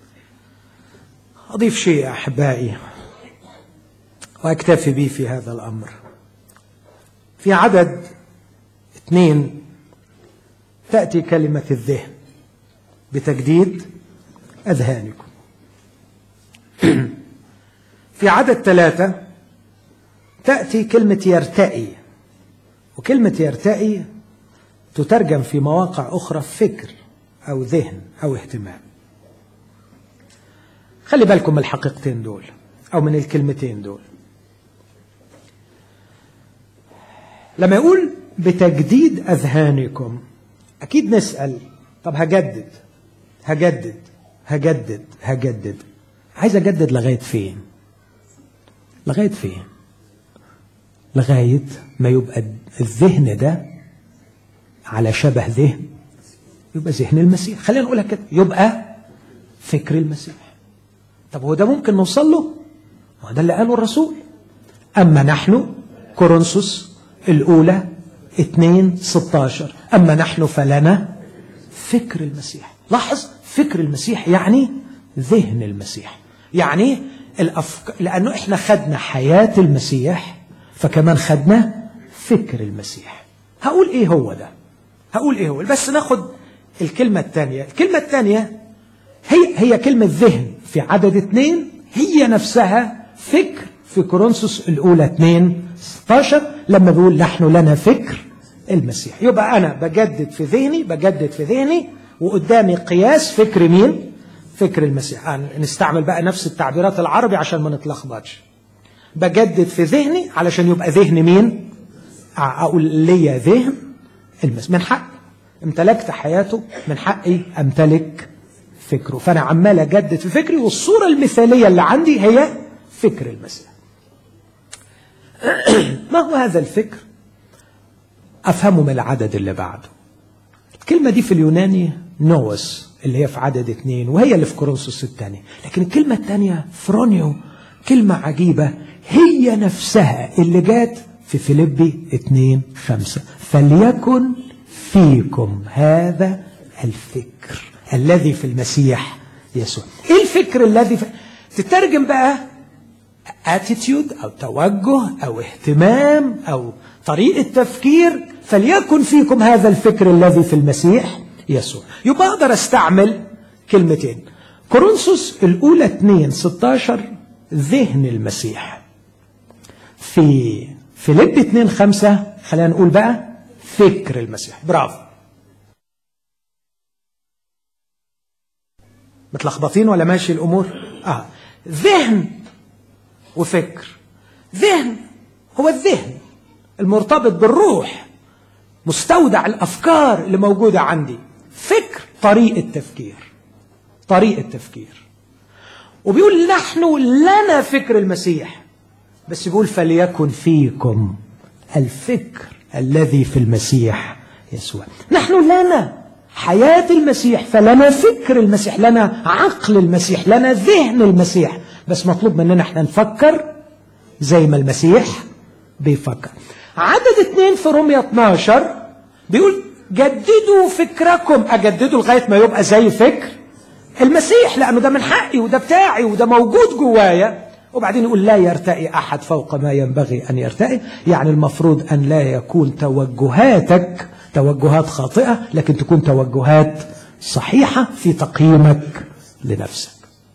اضيف شيء احبائي واكتفي به في هذا الامر في عدد اثنين تاتي كلمه الذهن بتجديد اذهانكم في عدد ثلاثه تاتي كلمه يرتئي وكلمه يرتئي تترجم في مواقع اخرى فكر او ذهن او اهتمام خلي بالكم من الحقيقتين دول او من الكلمتين دول لما يقول بتجديد اذهانكم اكيد نسال طب هجدد هجدد هجدد هجدد عايز اجدد لغايه فين لغايه فين لغايه ما يبقى الذهن ده على شبه ذهن يبقى ذهن المسيح خلينا نقولها كده يبقى فكر المسيح طب هو ده ممكن نوصل له ما ده اللي قاله الرسول أما نحن كورنثوس الأولى 2 16 أما نحن فلنا فكر المسيح لاحظ فكر المسيح يعني ذهن المسيح يعني الأفكار لأنه إحنا خدنا حياة المسيح فكمان خدنا فكر المسيح هقول إيه هو ده هقول إيه هو بس ناخد الكلمة الثانية الكلمة الثانية هي هي كلمة ذهن في عدد اثنين هي نفسها فكر في كورنثوس الأولى 2 16 لما بيقول نحن لنا فكر المسيح يبقى أنا بجدد في ذهني بجدد في ذهني وقدامي قياس فكر مين؟ فكر المسيح يعني نستعمل بقى نفس التعبيرات العربي عشان ما نتلخبطش بجدد في ذهني علشان يبقى ذهن مين؟ أقول ليا ذهن المسيح من حق امتلكت حياته من حقي امتلك فكره فانا عمال اجدد في فكري والصوره المثاليه اللي عندي هي فكر المسيح ما هو هذا الفكر افهمه من العدد اللي بعده الكلمه دي في اليوناني نوس اللي هي في عدد اثنين وهي اللي في كورنثوس الثانية لكن الكلمة الثانية فرونيو كلمة عجيبة هي نفسها اللي جات في فيليبي اتنين خمسة فليكن فيكم هذا الفكر الذي في المسيح يسوع ايه الفكر الذي في... تترجم بقى اتيتيود او توجه او اهتمام او طريقه تفكير فليكن فيكم هذا الفكر الذي في المسيح يسوع يبقى اقدر استعمل كلمتين كورنثوس الاولى 2 16 ذهن المسيح في فيليب 2 5 خلينا نقول بقى فكر المسيح برافو متلخبطين ولا ماشي الامور اه ذهن وفكر ذهن هو الذهن المرتبط بالروح مستودع الافكار اللي موجوده عندي فكر طريقه تفكير طريقه تفكير وبيقول نحن لنا فكر المسيح بس بيقول فليكن فيكم الفكر الذي في المسيح يسوع نحن لنا حياة المسيح فلنا فكر المسيح لنا عقل المسيح لنا ذهن المسيح بس مطلوب مننا احنا نفكر زي ما المسيح بيفكر عدد اتنين في رومية 12 بيقول جددوا فكركم اجدده لغاية ما يبقى زي فكر المسيح لانه ده من حقي وده بتاعي وده موجود جوايا وبعدين يقول لا يرتقي أحد فوق ما ينبغي أن يرتقي يعني المفروض أن لا يكون توجهاتك توجهات خاطئة لكن تكون توجهات صحيحة في تقييمك لنفسك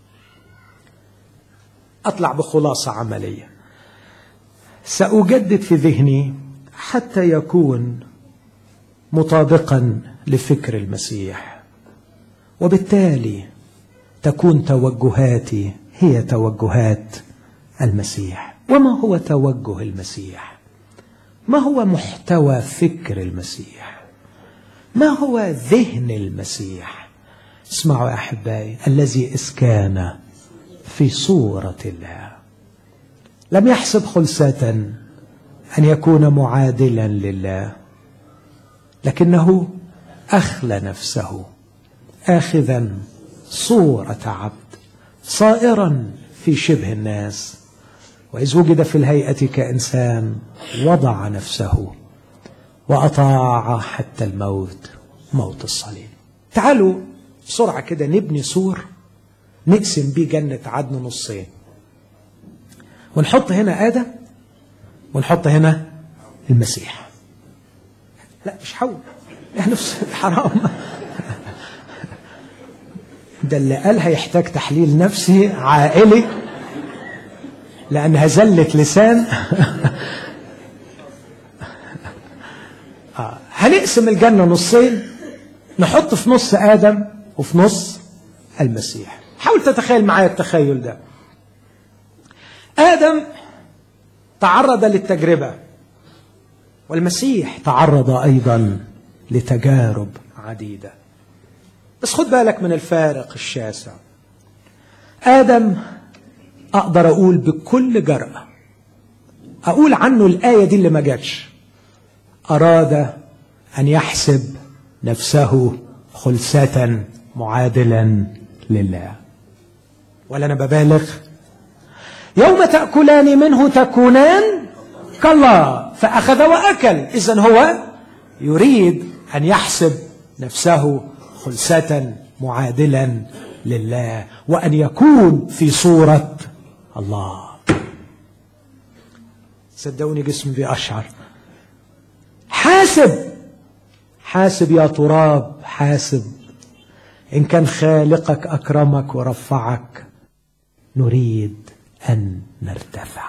أطلع بخلاصة عملية سأجدد في ذهني حتى يكون مطابقا لفكر المسيح وبالتالي تكون توجهاتي هي توجهات المسيح وما هو توجه المسيح ما هو محتوى فكر المسيح ما هو ذهن المسيح اسمعوا يا احبائي الذي اسكان في صوره الله لم يحسب خلسه ان يكون معادلا لله لكنه اخلى نفسه اخذا صوره عبد صائرا في شبه الناس واذ وجد في الهيئه كانسان وضع نفسه واطاع حتى الموت موت الصليب تعالوا بسرعه كده نبني سور نقسم بيه جنه عدن نصين ونحط هنا ادم ونحط هنا المسيح لا مش حول احنا في حرام ده اللي قال هيحتاج تحليل نفسي عائلي لأنها زلة لسان آه. هنقسم الجنة نصين نحط في نص آدم وفي نص المسيح حاول تتخيل معايا التخيل ده آدم تعرض للتجربة والمسيح تعرض أيضا لتجارب عديدة بس خد بالك من الفارق الشاسع آدم أقدر أقول بكل جرأة أقول عنه الآية دي اللي ما جاتش أراد أن يحسب نفسه خلسة معادلا لله ولا أنا ببالغ يوم تأكلان منه تكونان كالله فأخذ وأكل إذا هو يريد أن يحسب نفسه خلسة معادلا لله وأن يكون في صورة الله صدقوني جسمي بيأشعر حاسب حاسب يا تراب حاسب إن كان خالقك أكرمك ورفعك نريد أن نرتفع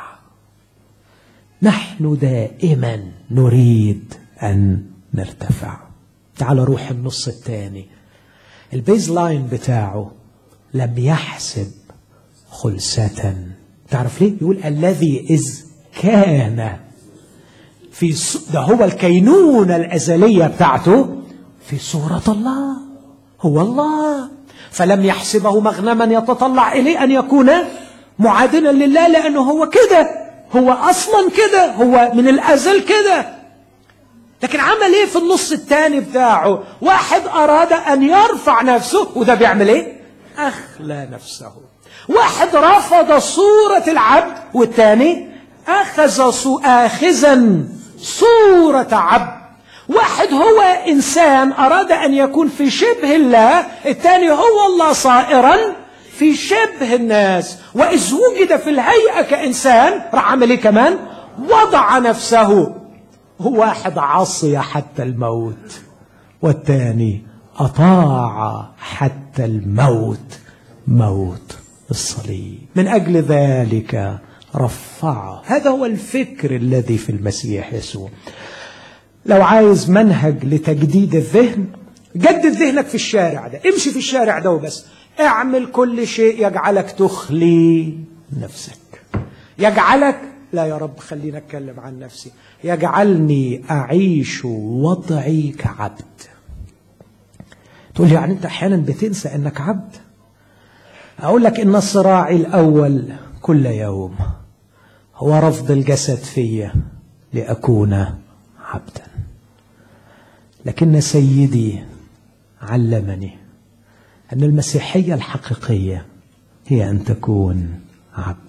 نحن دائما نريد أن نرتفع تعال روح النص الثاني البيز لاين بتاعه لم يحسب خلسة تعرف ليه؟ يقول الذي إذ كان في ص... ده هو الكينونة الأزلية بتاعته في صورة الله هو الله فلم يحسبه مغنما يتطلع إليه أن يكون معادلا لله لأنه هو كده هو أصلا كده هو من الأزل كده لكن عمل ايه في النص الثاني بتاعه واحد اراد ان يرفع نفسه وده بيعمل ايه اخلى نفسه واحد رفض صورة العبد والثاني اخذ صو... اخذا صورة عبد واحد هو انسان اراد ان يكون في شبه الله الثاني هو الله صائرا في شبه الناس واذ وجد في الهيئة كانسان راح عمل ايه كمان وضع نفسه هو واحد عصي حتى الموت والثاني أطاع حتى الموت موت الصليب من أجل ذلك رفعه هذا هو الفكر الذي في المسيح يسوع لو عايز منهج لتجديد الذهن جدد ذهنك في الشارع ده امشي في الشارع ده وبس اعمل كل شيء يجعلك تخلي نفسك يجعلك لا يا رب خليني اتكلم عن نفسي يجعلني اعيش وضعي كعبد تقول لي يعني انت احيانا بتنسى انك عبد اقول لك ان صراعي الاول كل يوم هو رفض الجسد فيا لاكون عبدا لكن سيدي علمني ان المسيحيه الحقيقيه هي ان تكون عبد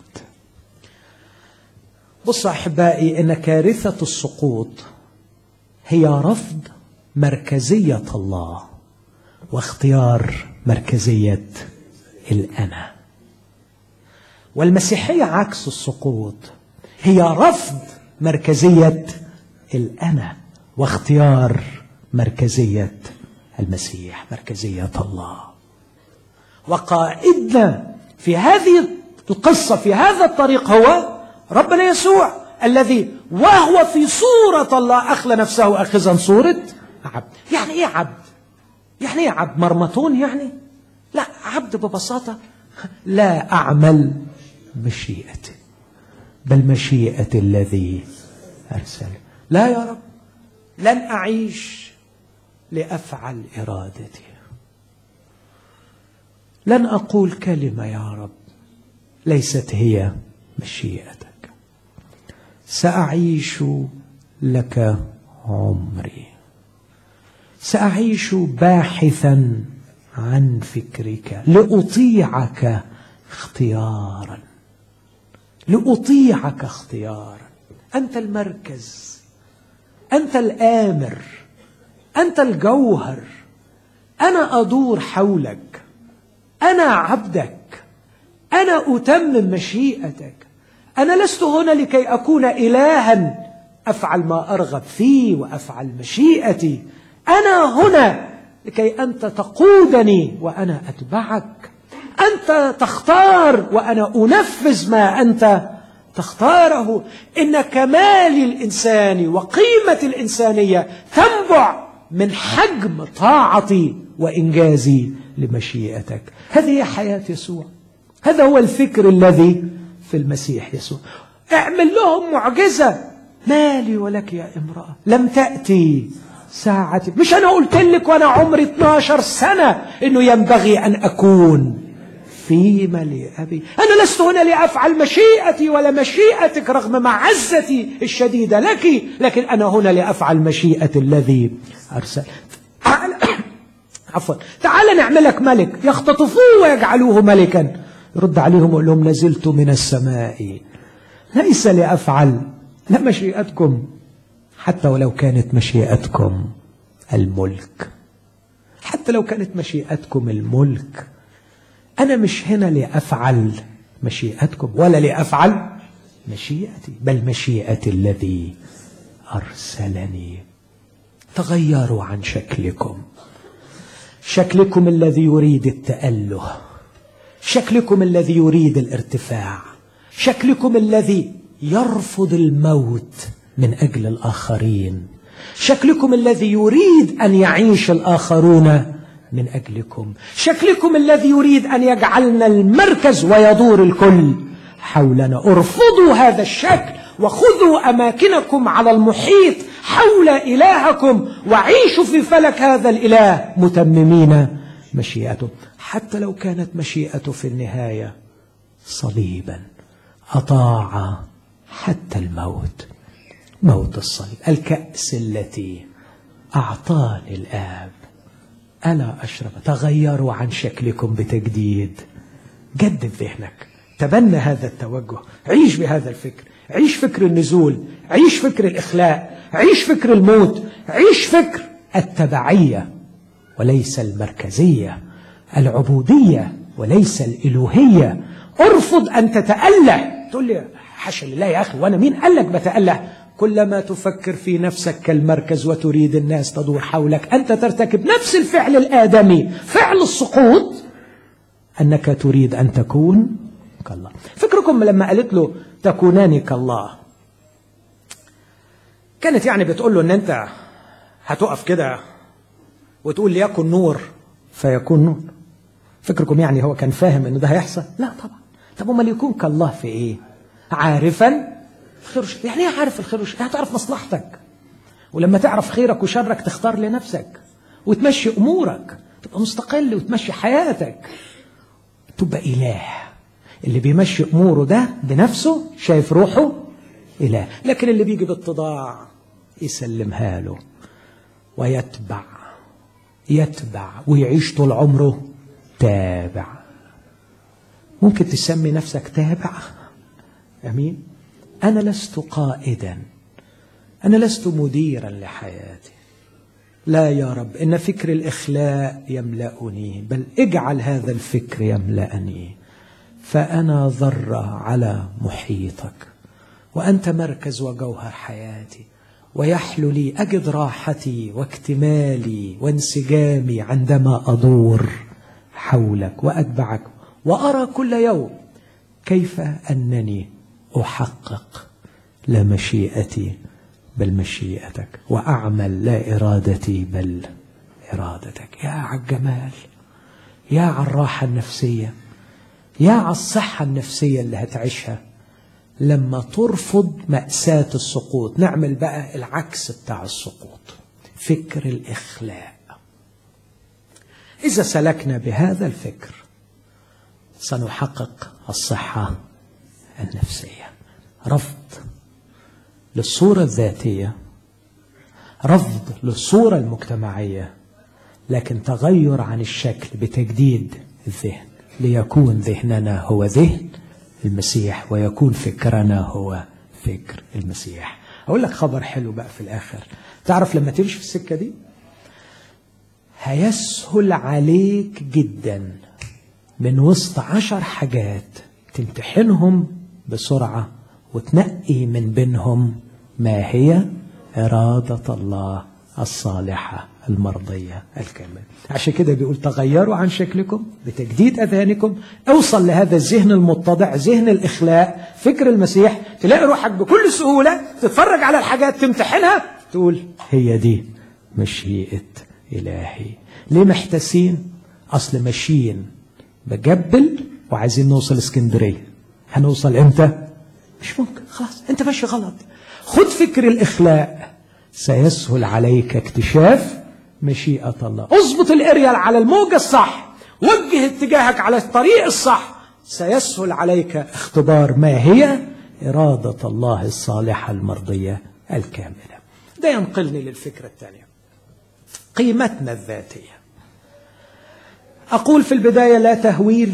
بص احبائي ان كارثه السقوط هي رفض مركزيه الله واختيار مركزيه الانا والمسيحية عكس السقوط هي رفض مركزية الأنا واختيار مركزية المسيح مركزية الله وقائدنا في هذه القصة في هذا الطريق هو ربنا يسوع الذي وهو في صورة الله أخلى نفسه أخذا صورة عبد يعني إيه عبد يعني إيه عبد مرمطون يعني لا عبد ببساطة لا أعمل مشيئتي بل مشيئة الذي أرسل لا يا رب لن أعيش لأفعل إرادتي لن أقول كلمة يا رب ليست هي مشيئتك سأعيش لك عمري سأعيش باحثا عن فكرك لأطيعك اختيارا لأطيعك اختيارا أنت المركز أنت الآمر أنت الجوهر أنا أدور حولك أنا عبدك أنا أتمم مشيئتك أنا لست هنا لكي أكون إلها أفعل ما أرغب فيه وأفعل مشيئتي أنا هنا لكي أنت تقودني وأنا أتبعك أنت تختار وأنا أنفذ ما أنت تختاره إن كمال الإنسان وقيمة الإنسانية تنبع من حجم طاعتي وإنجازي لمشيئتك هذه هي حياة يسوع هذا هو الفكر الذي في المسيح يسوع اعمل لهم معجزة مالي ولك يا امرأة لم تأتي ساعتي مش أنا قلت لك وأنا عمري 12 سنة إنه ينبغي أن أكون في ملء أبي أنا لست هنا لأفعل مشيئتي ولا مشيئتك رغم معزتي الشديدة لك لكن أنا هنا لأفعل مشيئة الذي أرسل تعال عفوا تعال نعملك ملك يختطفوه ويجعلوه ملكا يرد عليهم ويقول لهم نزلت من السماء ليس لأفعل لا مشيئتكم حتى ولو كانت مشيئتكم الملك حتى لو كانت مشيئتكم الملك أنا مش هنا لأفعل مشيئتكم ولا لأفعل مشيئتي بل مشيئة الذي أرسلني تغيروا عن شكلكم شكلكم الذي يريد التأله شكلكم الذي يريد الارتفاع شكلكم الذي يرفض الموت من أجل الآخرين شكلكم الذي يريد أن يعيش الآخرون من أجلكم شكلكم الذي يريد أن يجعلنا المركز ويدور الكل حولنا ارفضوا هذا الشكل وخذوا أماكنكم على المحيط حول إلهكم وعيشوا في فلك هذا الإله متممين مشيئته حتى لو كانت مشيئته في النهاية صليبا أطاع حتى الموت موت الصليب الكأس التي أعطاني الآب ألا أشرب تغيروا عن شكلكم بتجديد جدد ذهنك تبنى هذا التوجه عيش بهذا الفكر عيش فكر النزول عيش فكر الإخلاء عيش فكر الموت عيش فكر التبعية وليس المركزية العبودية وليس الإلوهية ارفض أن تتأله تقول لي حاشا لله يا أخي وأنا مين قال لك بتأله كلما تفكر في نفسك كالمركز وتريد الناس تدور حولك أنت ترتكب نفس الفعل الآدمي فعل السقوط أنك تريد أن تكون كالله فكركم لما قالت له تكونان كالله كانت يعني بتقول له ان انت هتقف كده وتقول ليكن نور فيكون نور فكركم يعني هو كان فاهم ان ده هيحصل لا طبعا طب امال يكون كالله في ايه عارفا الخير والشر يعني ايه عارف الخير والشر هتعرف مصلحتك ولما تعرف خيرك وشرك تختار لنفسك وتمشي امورك تبقى مستقل وتمشي حياتك تبقى اله اللي بيمشي اموره ده بنفسه شايف روحه اله لكن اللي بيجي بالتضاع يسلمها له ويتبع يتبع ويعيش طول عمره تابع ممكن تسمي نفسك تابع امين انا لست قائدا انا لست مديرا لحياتي لا يا رب ان فكر الاخلاء يملأني بل اجعل هذا الفكر يملأني فأنا ذرة على محيطك وأنت مركز وجوهر حياتي ويحلو لي أجد راحتي واكتمالي وانسجامي عندما أدور حولك وأتبعك وأرى كل يوم كيف أنني أحقق لا مشيئتي بل مشيئتك وأعمل لا إرادتي بل إرادتك يا على الجمال يا على الراحة النفسية يا على الصحة النفسية اللي هتعيشها لما ترفض مأساة السقوط نعمل بقى العكس بتاع السقوط فكر الإخلاء إذا سلكنا بهذا الفكر سنحقق الصحة النفسية رفض للصورة الذاتية رفض للصورة المجتمعية لكن تغير عن الشكل بتجديد الذهن ليكون ذهننا هو ذهن المسيح ويكون فكرنا هو فكر المسيح أقول لك خبر حلو بقى في الآخر تعرف لما تمشي في السكة دي هيسهل عليك جدا من وسط عشر حاجات تمتحنهم بسرعة وتنقي من بينهم ما هي إرادة الله الصالحة المرضية الكاملة عشان كده بيقول تغيروا عن شكلكم بتجديد أذهانكم اوصل لهذا الذهن المتضع ذهن الإخلاء فكر المسيح تلاقي روحك بكل سهولة تتفرج على الحاجات تمتحنها تقول هي دي مشيئة إلهي ليه محتاسين أصل ماشيين بجبل وعايزين نوصل اسكندرية هنوصل امتى مش ممكن خلاص انت ماشي غلط خد فكر الإخلاء سيسهل عليك اكتشاف مشيئة الله اظبط الاريال على الموجة الصح وجه اتجاهك على الطريق الصح سيسهل عليك اختبار ما هي إرادة الله الصالحة المرضية الكاملة ده ينقلني للفكرة الثانية قيمتنا الذاتية أقول في البداية لا تهويل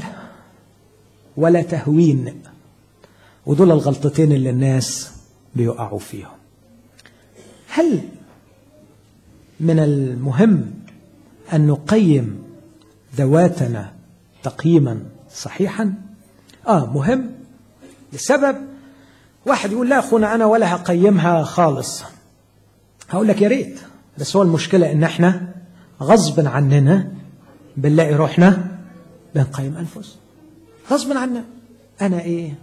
ولا تهوين ودول الغلطتين اللي الناس بيقعوا فيهم هل من المهم أن نقيم ذواتنا تقييما صحيحا آه مهم لسبب واحد يقول لا أخونا أنا ولا هقيمها خالص هقول لك يا ريت بس هو المشكلة إن احنا غصب عننا بنلاقي روحنا بنقيم أنفسنا غصب عنا أنا إيه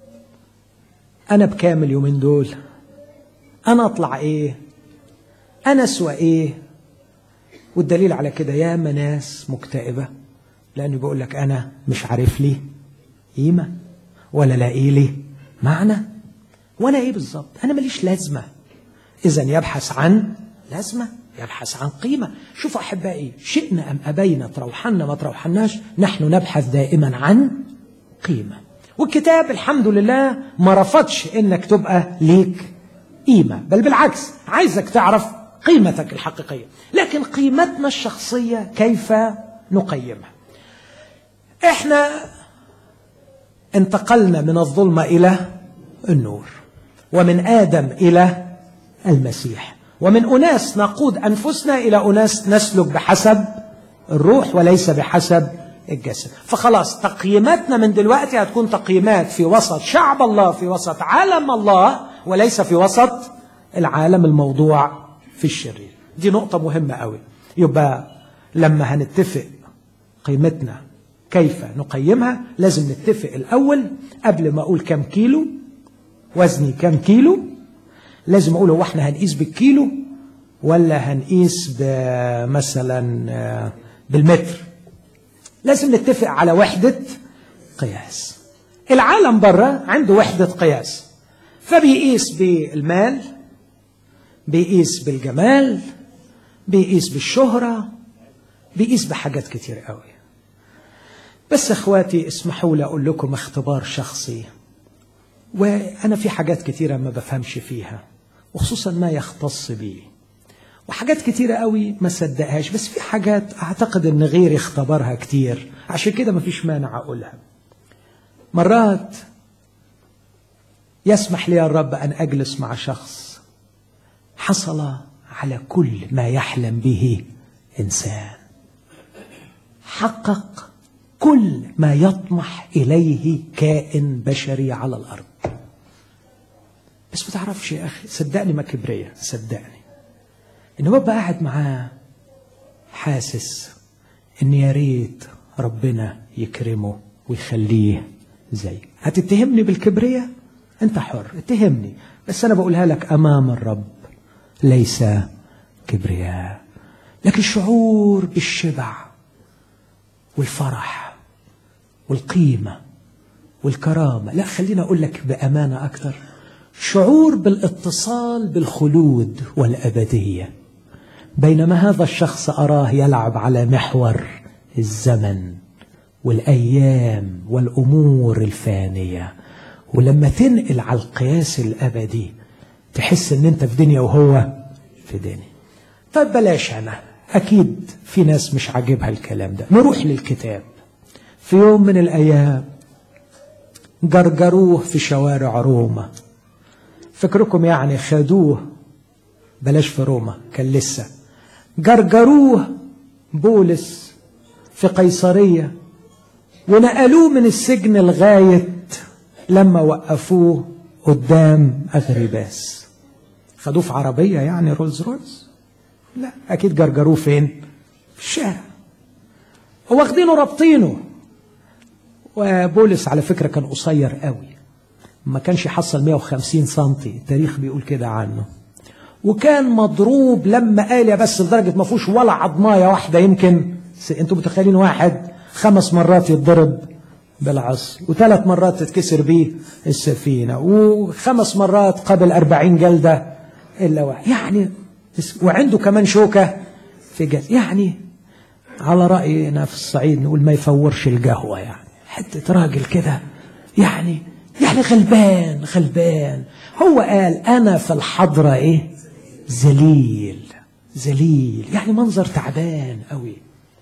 أنا بكام اليومين دول أنا أطلع إيه أنا أسوى إيه والدليل على كده يا ناس مكتئبة لأنه بيقول لك أنا مش عارف لي قيمة ولا لاقي لي معنى وأنا إيه بالظبط أنا ماليش لازمة إذا يبحث عن لازمة يبحث عن قيمة شوفوا أحبائي شئنا أم أبينا تروحنا ما تروحناش نحن نبحث دائما عن قيمة والكتاب الحمد لله ما رفضش إنك تبقى ليك قيمة بل بالعكس عايزك تعرف قيمتك الحقيقية لكن قيمتنا الشخصية كيف نقيمها احنا انتقلنا من الظلمة إلى النور ومن آدم إلى المسيح ومن أناس نقود أنفسنا إلى أناس نسلك بحسب الروح وليس بحسب الجسد فخلاص تقييماتنا من دلوقتي هتكون تقييمات في وسط شعب الله في وسط عالم الله وليس في وسط العالم الموضوع في الشرير دي نقطة مهمة قوي يبقى لما هنتفق قيمتنا كيف نقيمها لازم نتفق الأول قبل ما أقول كم كيلو وزني كم كيلو لازم أقول هو احنا هنقيس بالكيلو ولا هنقيس مثلا بالمتر لازم نتفق على وحدة قياس العالم بره عنده وحدة قياس فبيقيس بالمال بيقيس بالجمال بيقيس بالشهرة بيقيس بحاجات كتير قوي بس اخواتي اسمحوا لي اقول لكم اختبار شخصي وانا في حاجات كتيرة ما بفهمش فيها وخصوصا ما يختص بي وحاجات كتيرة قوي ما صدقهاش بس في حاجات اعتقد ان غيري اختبرها كتير عشان كده ما فيش مانع اقولها مرات يسمح لي الرب ان اجلس مع شخص حصل على كل ما يحلم به انسان حقق كل ما يطمح إليه كائن بشري على الأرض بس ما تعرفش يا أخي صدقني ما كبرية صدقني إن ببقى قاعد معاه حاسس إن يا ريت ربنا يكرمه ويخليه زي هتتهمني بالكبرية أنت حر اتهمني بس أنا بقولها لك أمام الرب ليس كبرياء لكن شعور بالشبع والفرح والقيمة والكرامة لا خلينا أقول لك بأمانة أكثر شعور بالاتصال بالخلود والأبدية بينما هذا الشخص أراه يلعب على محور الزمن والأيام والأمور الفانية ولما تنقل على القياس الأبدي تحس ان انت في دنيا وهو في دنيا طيب بلاش انا اكيد في ناس مش عاجبها الكلام ده نروح للكتاب في يوم من الايام جرجروه في شوارع روما فكركم يعني خدوه بلاش في روما كان لسه جرجروه بولس في قيصرية ونقلوه من السجن لغاية لما وقفوه قدام أغرباس خدوه في عربية يعني رولز رويس لا أكيد جرجروه فين في الشارع واخدينه رابطينه وبولس على فكرة كان قصير قوي ما كانش يحصل 150 سنتي التاريخ بيقول كده عنه وكان مضروب لما قال يا بس لدرجة ما فيهوش ولا عضماية واحدة يمكن انتوا متخيلين واحد خمس مرات يتضرب بالعصر وثلاث مرات تتكسر بيه السفينة وخمس مرات قبل أربعين جلدة إلا واحد يعني وعنده كمان شوكة في جلد يعني على رأينا في الصعيد نقول ما يفورش القهوة يعني حتة راجل كده يعني يعني غلبان غلبان هو قال أنا في الحضرة إيه ذليل ذليل يعني منظر تعبان قوي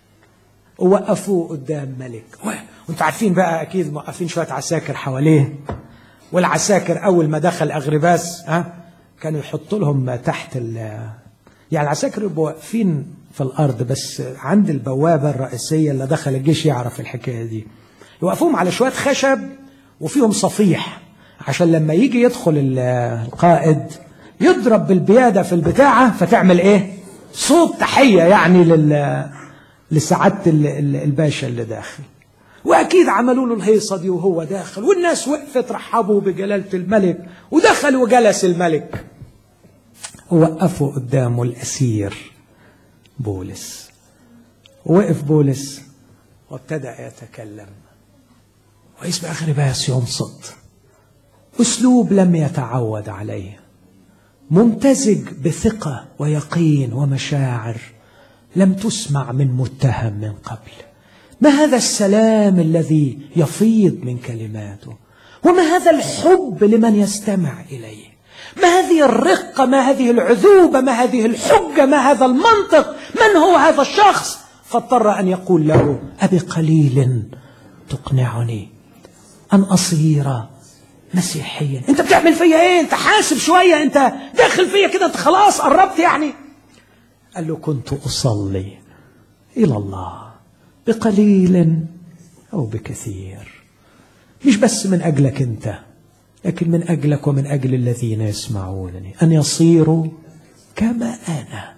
ووقفوه قدام ملك وانتوا عارفين بقى اكيد موقفين شويه عساكر حواليه والعساكر اول ما دخل اغرباس ها كانوا يحطوا لهم تحت ال يعني العساكر يبقوا واقفين في الارض بس عند البوابه الرئيسيه اللي دخل الجيش يعرف الحكايه دي يوقفوهم على شويه خشب وفيهم صفيح عشان لما يجي يدخل القائد يضرب بالبياده في البتاعه فتعمل ايه؟ صوت تحيه يعني لل لسعاده الباشا اللي داخل واكيد عملوا له الهيصه دي وهو داخل والناس وقفت رحبوا بجلاله الملك ودخل وجلس الملك ووقفوا قدامه الاسير بولس ووقف بولس وابتدا يتكلم واسم اغرباس ينصت اسلوب لم يتعود عليه ممتزج بثقه ويقين ومشاعر لم تسمع من متهم من قبل ما هذا السلام الذي يفيض من كلماته وما هذا الحب لمن يستمع اليه ما هذه الرقه ما هذه العذوبه ما هذه الحجه ما هذا المنطق من هو هذا الشخص فاضطر ان يقول له ابي قليل تقنعني ان اصير مسيحيا انت بتعمل فيا ايه انت حاسب شويه انت داخل فيا كده انت خلاص قربت يعني قال له كنت اصلي الى الله بقليل او بكثير مش بس من اجلك انت لكن من اجلك ومن اجل الذين يسمعونني ان يصيروا كما انا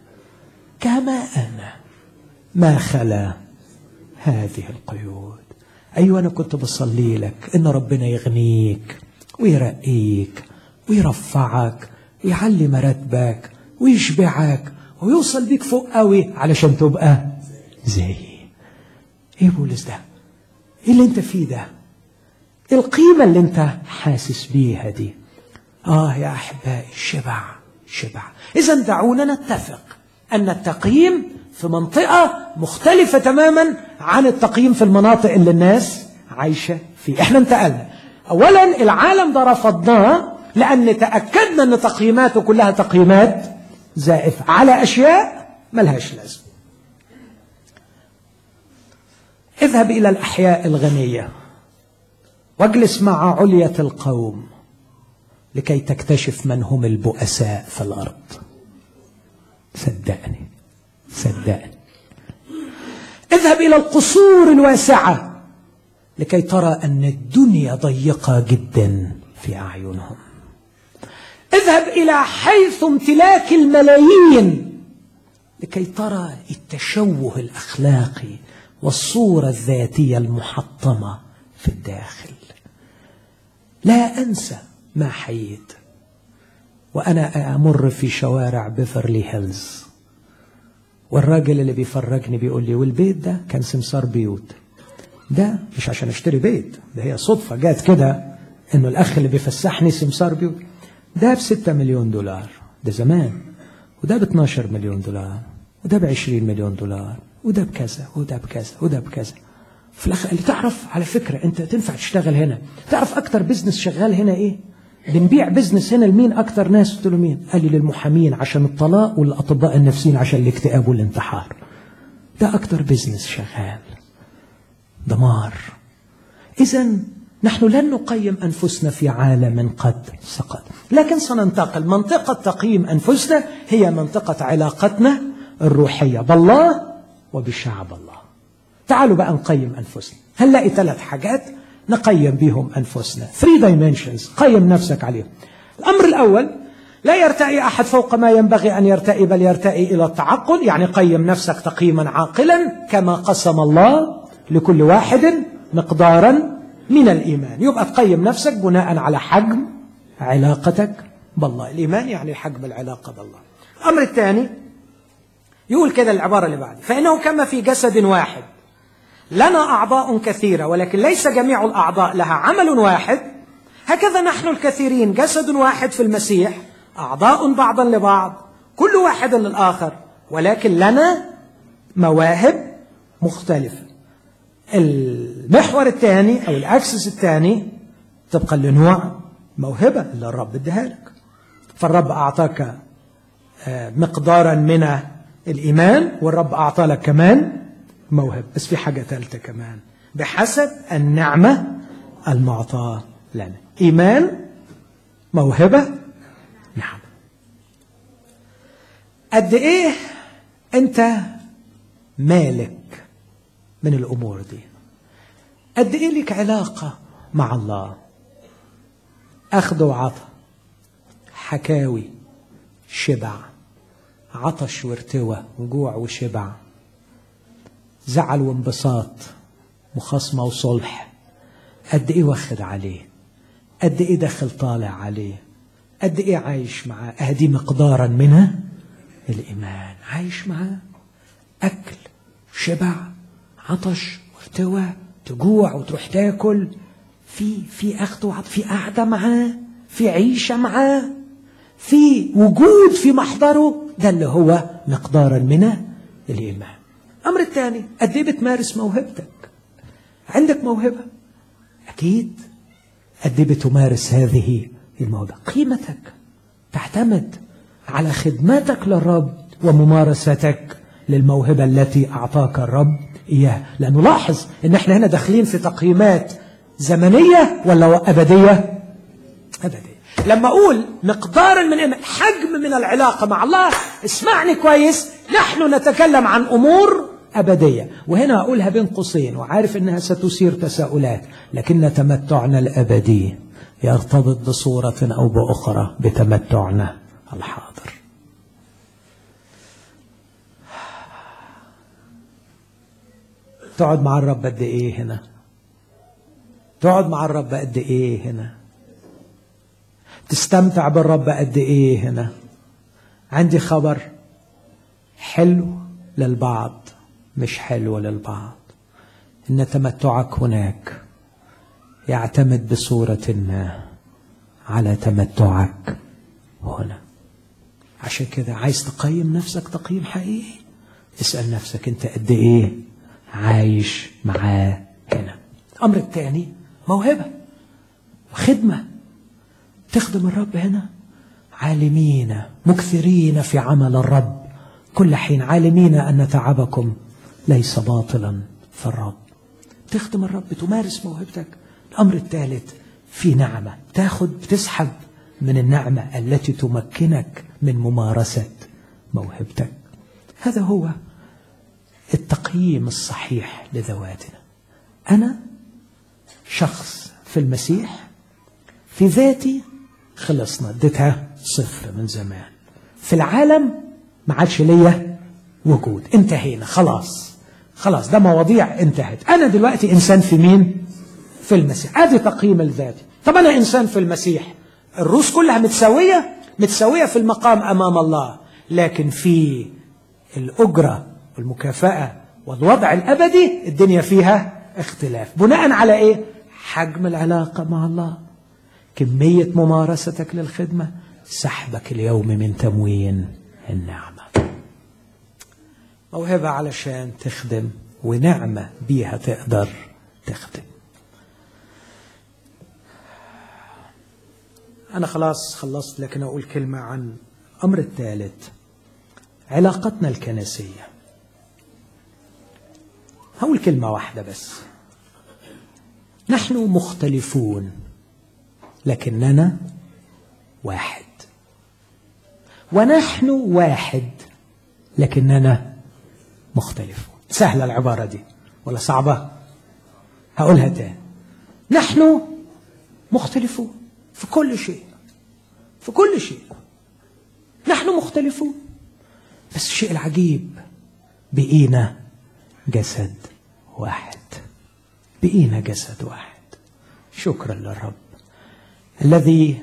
كما انا ما خلا هذه القيود ايوه انا كنت بصلي لك ان ربنا يغنيك ويرقيك ويرفعك ويعلي مراتبك ويشبعك ويوصل بيك فوق قوي علشان تبقى زي ايه بولس ده ايه اللي انت فيه ده ايه القيمة اللي انت حاسس بيها دي اه يا احبائي شبع شبع اذا دعونا نتفق ان التقييم في منطقة مختلفة تماما عن التقييم في المناطق اللي الناس عايشة فيه احنا انتقلنا اولا العالم ده رفضناه لان تأكدنا ان تقييماته كلها تقييمات زائفة على اشياء ملهاش لازمة اذهب الى الاحياء الغنيه واجلس مع عليه القوم لكي تكتشف من هم البؤساء في الارض صدقني صدقني اذهب إلى القصور الواسعة لكي ترى أن الدنيا ضيقة جدا في أعينهم اذهب إلى حيث امتلاك الملايين لكي ترى التشوه الأخلاقي والصورة الذاتية المحطمة في الداخل لا أنسى ما حييت وأنا أمر في شوارع بيفرلي هيلز والراجل اللي بيفرجني بيقول لي والبيت ده كان سمسار بيوت ده مش عشان اشتري بيت ده هي صدفة جات كده انه الاخ اللي بيفسحني سمسار بيوت ده ب 6 مليون دولار ده زمان وده ب 12 مليون دولار وده ب 20 مليون دولار وده بكذا وده بكذا وده بكذا في الاخر قال لي تعرف على فكره انت تنفع تشتغل هنا تعرف اكتر بزنس شغال هنا ايه بنبيع بزنس هنا لمين اكتر ناس قلت له مين قال لي للمحامين عشان الطلاق والاطباء النفسيين عشان الاكتئاب والانتحار ده اكتر بزنس شغال دمار اذا نحن لن نقيم انفسنا في عالم قد سقط لكن سننتقل منطقه تقييم انفسنا هي منطقه علاقتنا الروحيه بالله وبشعب الله تعالوا بقى نقيم انفسنا هنلاقي ثلاث حاجات نقيم بهم انفسنا 3 dimensions قيم نفسك عليهم الامر الاول لا يرتئي احد فوق ما ينبغي ان يرتئي بل يرتئي الى التعقل يعني قيم نفسك تقييما عاقلا كما قسم الله لكل واحد مقدارا من الايمان يبقى تقيم نفسك بناء على حجم علاقتك بالله الايمان يعني حجم العلاقه بالله الامر الثاني يقول كده العباره اللي بعد فانه كما في جسد واحد لنا اعضاء كثيره ولكن ليس جميع الاعضاء لها عمل واحد هكذا نحن الكثيرين جسد واحد في المسيح اعضاء بعضا لبعض كل واحد للاخر ولكن لنا مواهب مختلفه المحور الثاني او الاكسس الثاني طبقا لنوع موهبه اللي الرب اداها لك فالرب اعطاك مقدارا من الايمان والرب اعطى لك كمان موهبه بس في حاجه ثالثه كمان بحسب النعمه المعطاه لنا ايمان موهبه نعم قد ايه انت مالك من الامور دي قد ايه لك علاقه مع الله اخذ وعطى حكاوي شبع عطش وارتوى وجوع وشبع زعل وانبساط مخاصمه وصلح قد ايه واخد عليه قد ايه داخل طالع عليه قد ايه عايش معاه اهدي مقدارا منها الايمان عايش معاه اكل شبع عطش وارتوى تجوع وتروح تاكل في في اخذ وعطاء في قعده معاه في عيشه معاه في وجود في محضره ده اللي هو مقدارا من الايمان الامر الثاني قد ايه بتمارس موهبتك عندك موهبه اكيد قد ايه بتمارس هذه الموهبه قيمتك تعتمد على خدمتك للرب وممارستك للموهبه التي اعطاك الرب اياها لانه لاحظ ان احنا هنا داخلين في تقييمات زمنيه ولا ابديه ابديه لما اقول مقدارا من حجم من العلاقه مع الله اسمعني كويس نحن نتكلم عن امور ابديه وهنا اقولها بين قوسين وعارف انها ستثير تساؤلات لكن تمتعنا الابدي يرتبط بصوره او باخرى بتمتعنا الحاضر تقعد مع الرب قد ايه هنا تقعد مع الرب قد ايه هنا تستمتع بالرب قد ايه هنا عندي خبر حلو للبعض مش حلو للبعض ان تمتعك هناك يعتمد بصوره ما على تمتعك هنا عشان كده عايز تقيم نفسك تقييم حقيقي اسال نفسك انت قد ايه عايش معاه هنا الامر الثاني موهبه وخدمه تخدم الرب هنا عالمين مكثرين في عمل الرب كل حين عالمين ان تعبكم ليس باطلا في الرب تخدم الرب تمارس موهبتك الامر الثالث في نعمه تاخد بتسحب من النعمه التي تمكنك من ممارسه موهبتك هذا هو التقييم الصحيح لذواتنا أنا شخص في المسيح في ذاتي خلصنا اديتها صفر من زمان في العالم ما عادش ليا وجود انتهينا خلاص خلاص ده مواضيع انتهت انا دلوقتي انسان في مين في المسيح ادي تقييم الذاتي طب انا انسان في المسيح الروس كلها متساويه متساويه في المقام امام الله لكن في الاجره والمكافاه والوضع الابدي الدنيا فيها اختلاف بناء على ايه حجم العلاقه مع الله كميه ممارستك للخدمه سحبك اليوم من تموين النعمه موهبه علشان تخدم ونعمه بيها تقدر تخدم أنا خلاص خلصت لكن أقول كلمة عن الأمر الثالث علاقتنا الكنسية هقول كلمة واحدة بس نحن مختلفون لكننا واحد ونحن واحد لكننا مختلفون سهلة العبارة دي ولا صعبة هقولها تاني نحن مختلفون في كل شيء في كل شيء نحن مختلفون بس الشيء العجيب بقينا جسد واحد بقينا جسد واحد شكرا للرب الذي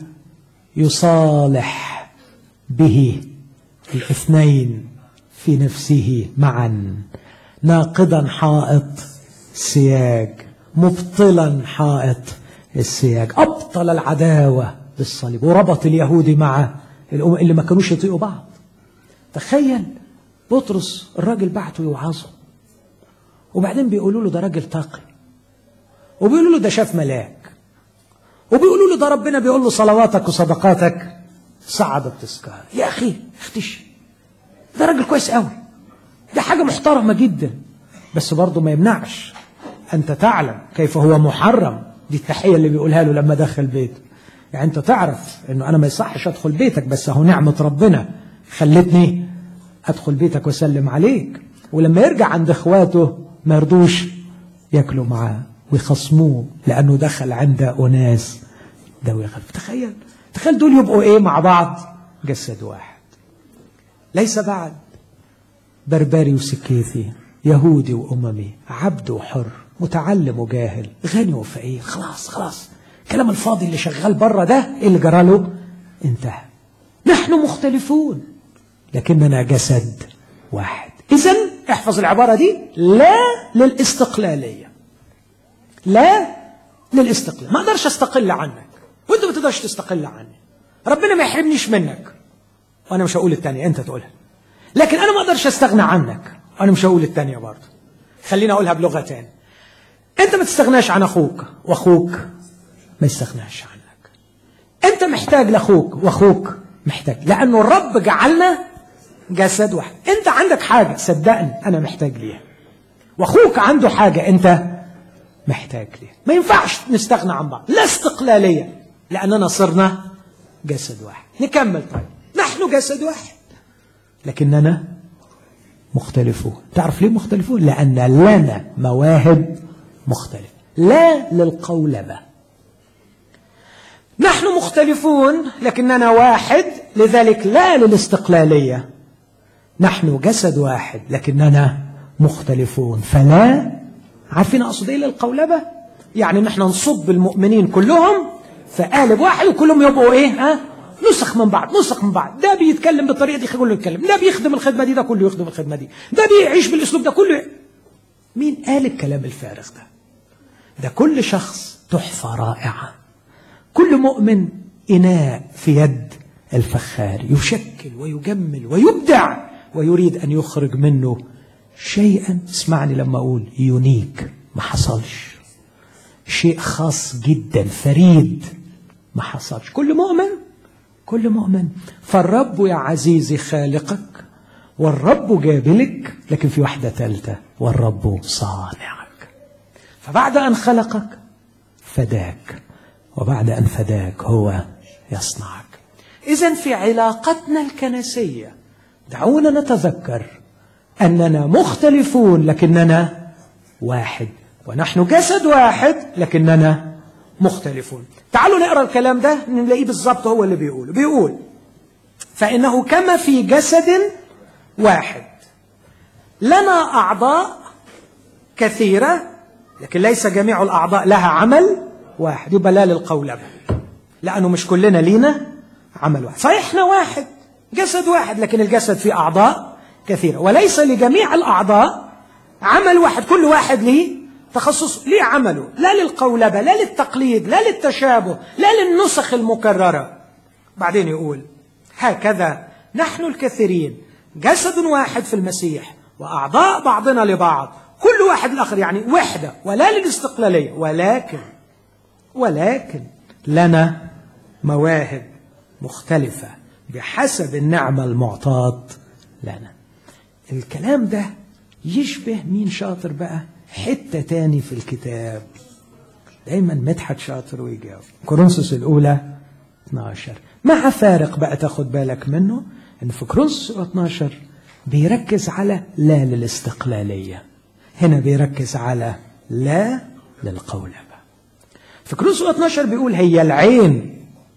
يصالح به الاثنين في نفسه معا ناقضا حائط سياج مبطلا حائط السياج أبطل العداوة بالصليب وربط اليهودي مع الأمم اللي ما كانوش يطيقوا بعض تخيل بطرس الراجل بعته يوعظه وبعدين بيقولوا له ده راجل تقي وبيقولوا له ده شاف ملاك وبيقولوا له ده ربنا بيقول له صلواتك وصدقاتك صعدت تذكار يا اخي اختشي ده راجل كويس قوي ده حاجه محترمه جدا بس برضه ما يمنعش انت تعلم كيف هو محرم دي التحيه اللي بيقولها له لما دخل بيته يعني انت تعرف انه انا ما يصحش ادخل بيتك بس اهو نعمه ربنا خلتني ادخل بيتك واسلم عليك ولما يرجع عند اخواته ما يرضوش ياكلوا معاه ويخصموه لانه دخل عند اناس ذوي خلف تخيل تخيل دول يبقوا ايه مع بعض جسد واحد ليس بعد بربري وسكيثي يهودي واممي عبد وحر متعلم وجاهل غني وفقير خلاص خلاص الكلام الفاضي اللي شغال بره ده إيه اللي جرى له انتهى نحن مختلفون لكننا جسد واحد اذا احفظ العباره دي لا للاستقلاليه لا للاستقلال ما اقدرش استقل عنك وانت ما تقدرش تستقل عني ربنا ما يحرمنيش منك وانا مش هقول الثانيه انت تقولها لكن انا ما اقدرش استغنى عنك وانا مش هقول الثانيه برضه خليني اقولها بلغه تاني انت ما تستغناش عن اخوك واخوك ما يستغناش عنك انت محتاج لاخوك واخوك محتاج لانه الرب جعلنا جسد واحد انت عندك حاجه صدقني انا محتاج ليها واخوك عنده حاجه انت محتاج ليها ما ينفعش نستغنى عن بعض لا استقلاليه لاننا صرنا جسد واحد نكمل طيب نحن جسد واحد لكننا مختلفون تعرف ليه مختلفون لان لنا مواهب مختلفه لا للقولبه نحن مختلفون لكننا واحد لذلك لا للاستقلاليه نحن جسد واحد لكننا مختلفون فلا عارفين اقصد ايه للقولبه يعني نحن نصب المؤمنين كلهم في قالب واحد وكلهم يبقوا ايه ها نسخ من بعض نسخ من بعض ده بيتكلم بالطريقه دي كله يتكلم ده بيخدم الخدمه دي ده كله يخدم الخدمه دي ده بيعيش بالاسلوب ده كله مين قال الكلام الفارغ ده ده كل شخص تحفه رائعه كل مؤمن اناء في يد الفخار يشكل ويجمل ويبدع ويريد ان يخرج منه شيئا اسمعني لما اقول يونيك ما حصلش شيء خاص جدا فريد ما حصلش كل مؤمن كل مؤمن فالرب يا عزيزي خالقك والرب جابلك لكن في واحدة ثالثة والرب صانعك فبعد أن خلقك فداك وبعد أن فداك هو يصنعك إذا في علاقتنا الكنسية دعونا نتذكر أننا مختلفون لكننا واحد ونحن جسد واحد لكننا مختلفون تعالوا نقرا الكلام ده نلاقيه بالظبط هو اللي بيقوله بيقول فإنه كما في جسد واحد لنا أعضاء كثيرة لكن ليس جميع الأعضاء لها عمل واحد يبقى لا للقولبة لأنه مش كلنا لينا عمل واحد صحيح احنا واحد جسد واحد لكن الجسد فيه أعضاء كثيرة وليس لجميع الأعضاء عمل واحد كل واحد ليه تخصص ليه عمله لا للقولبة لا للتقليد لا للتشابه لا للنسخ المكررة بعدين يقول هكذا نحن الكثيرين جسد واحد في المسيح وأعضاء بعضنا لبعض كل واحد الآخر يعني وحدة ولا للاستقلالية ولكن ولكن لنا مواهب مختلفة بحسب النعمة المعطاة لنا الكلام ده يشبه مين شاطر بقى حتة تاني في الكتاب دايما مدحت شاطر ويجاوب كورنثوس الأولى 12 مع فارق بقى تاخد بالك منه ان في كورنثوس 12 بيركز على لا للاستقلالية هنا بيركز على لا للقولبة في كورنثوس 12 بيقول هي العين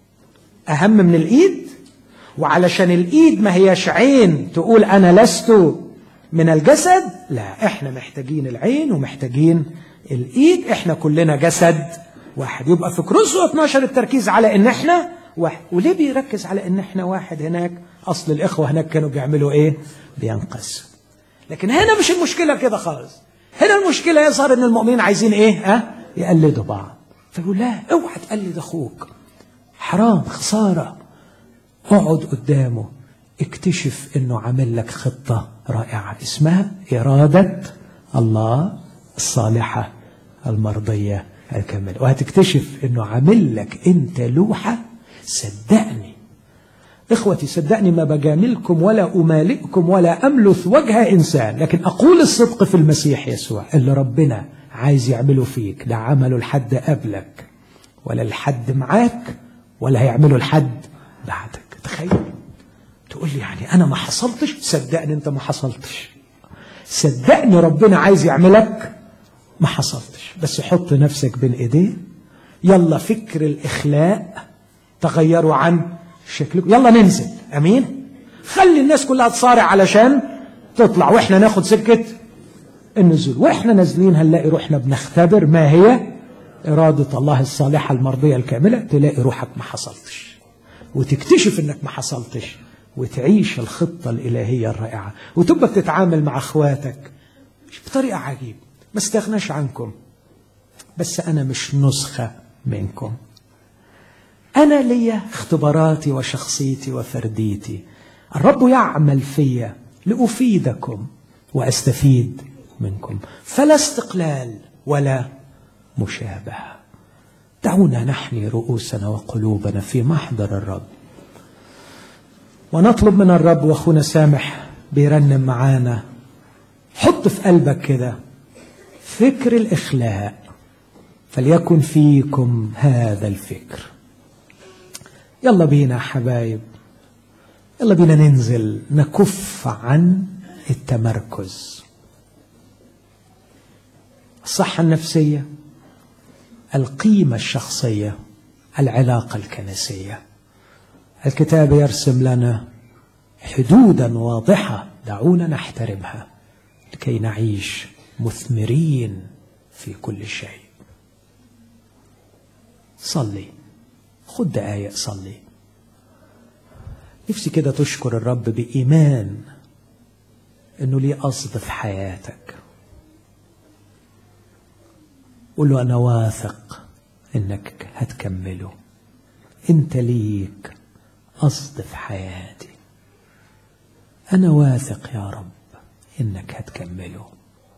أهم من الإيد وعلشان الإيد ما هيش عين تقول أنا لست من الجسد لا احنا محتاجين العين ومحتاجين الايد احنا كلنا جسد واحد يبقى في كروسو 12 التركيز على ان احنا واحد وليه بيركز على ان احنا واحد هناك اصل الاخوه هناك كانوا بيعملوا ايه بينقسموا لكن هنا مش المشكله كده خالص هنا المشكله يظهر ان المؤمنين عايزين ايه ها يقلدوا بعض فيقول لا اوعى تقلد اخوك حرام خساره اقعد قدامه اكتشف انه عامل لك خطه رائعه اسمها اراده الله الصالحه المرضيه الكامله وهتكتشف انه عامل لك انت لوحه صدقني اخوتي صدقني ما بجاملكم ولا امالئكم ولا املث وجه انسان لكن اقول الصدق في المسيح يسوع اللي ربنا عايز يعمله فيك لا عمله لحد قبلك ولا لحد معاك ولا هيعمله لحد بعدك تخيل تقول لي يعني انا ما حصلتش صدقني انت ما حصلتش صدقني ربنا عايز يعملك ما حصلتش بس حط نفسك بين ايديه يلا فكر الاخلاء تغيروا عن شكلكم يلا ننزل امين خلي الناس كلها تصارع علشان تطلع واحنا ناخد سكه النزول واحنا نازلين هنلاقي روحنا بنختبر ما هي اراده الله الصالحه المرضيه الكامله تلاقي روحك ما حصلتش وتكتشف انك ما حصلتش وتعيش الخطة الإلهية الرائعة وتبقى بتتعامل مع أخواتك بطريقة عجيبة ما استغناش عنكم بس أنا مش نسخة منكم أنا لي اختباراتي وشخصيتي وفرديتي الرب يعمل فيا لأفيدكم وأستفيد منكم فلا استقلال ولا مشابهة دعونا نحني رؤوسنا وقلوبنا في محضر الرب ونطلب من الرب واخونا سامح بيرنم معانا حط في قلبك كده فكر الاخلاء فليكن فيكم هذا الفكر يلا بينا حبايب يلا بينا ننزل نكف عن التمركز الصحة النفسية القيمة الشخصية العلاقة الكنسية الكتاب يرسم لنا حدودا واضحة دعونا نحترمها لكي نعيش مثمرين في كل شيء صلي خد دقايق صلي نفسي كده تشكر الرب بإيمان إنه ليه قصد في حياتك قول له أنا واثق إنك هتكمله أنت ليك قصد في حياتي أنا واثق يا رب إنك هتكمله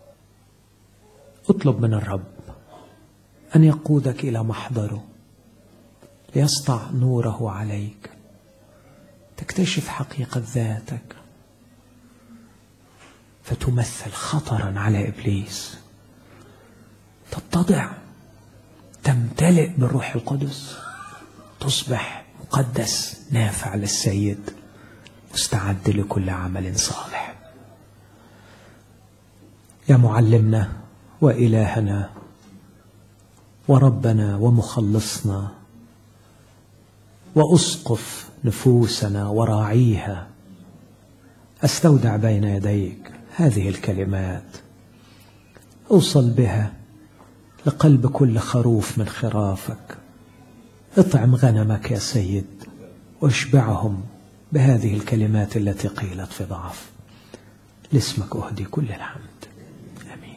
اطلب من الرب أن يقودك إلى محضره ليسطع نوره عليك تكتشف حقيقة ذاتك فتمثل خطرا على إبليس تتضع تمتلئ بالروح القدس تصبح مقدس نافع للسيد مستعد لكل عمل صالح يا معلمنا وإلهنا وربنا ومخلصنا وأسقف نفوسنا وراعيها أستودع بين يديك هذه الكلمات أوصل بها لقلب كل خروف من خرافك اطعم غنمك يا سيد واشبعهم بهذه الكلمات التي قيلت في ضعف لاسمك أهدي كل الحمد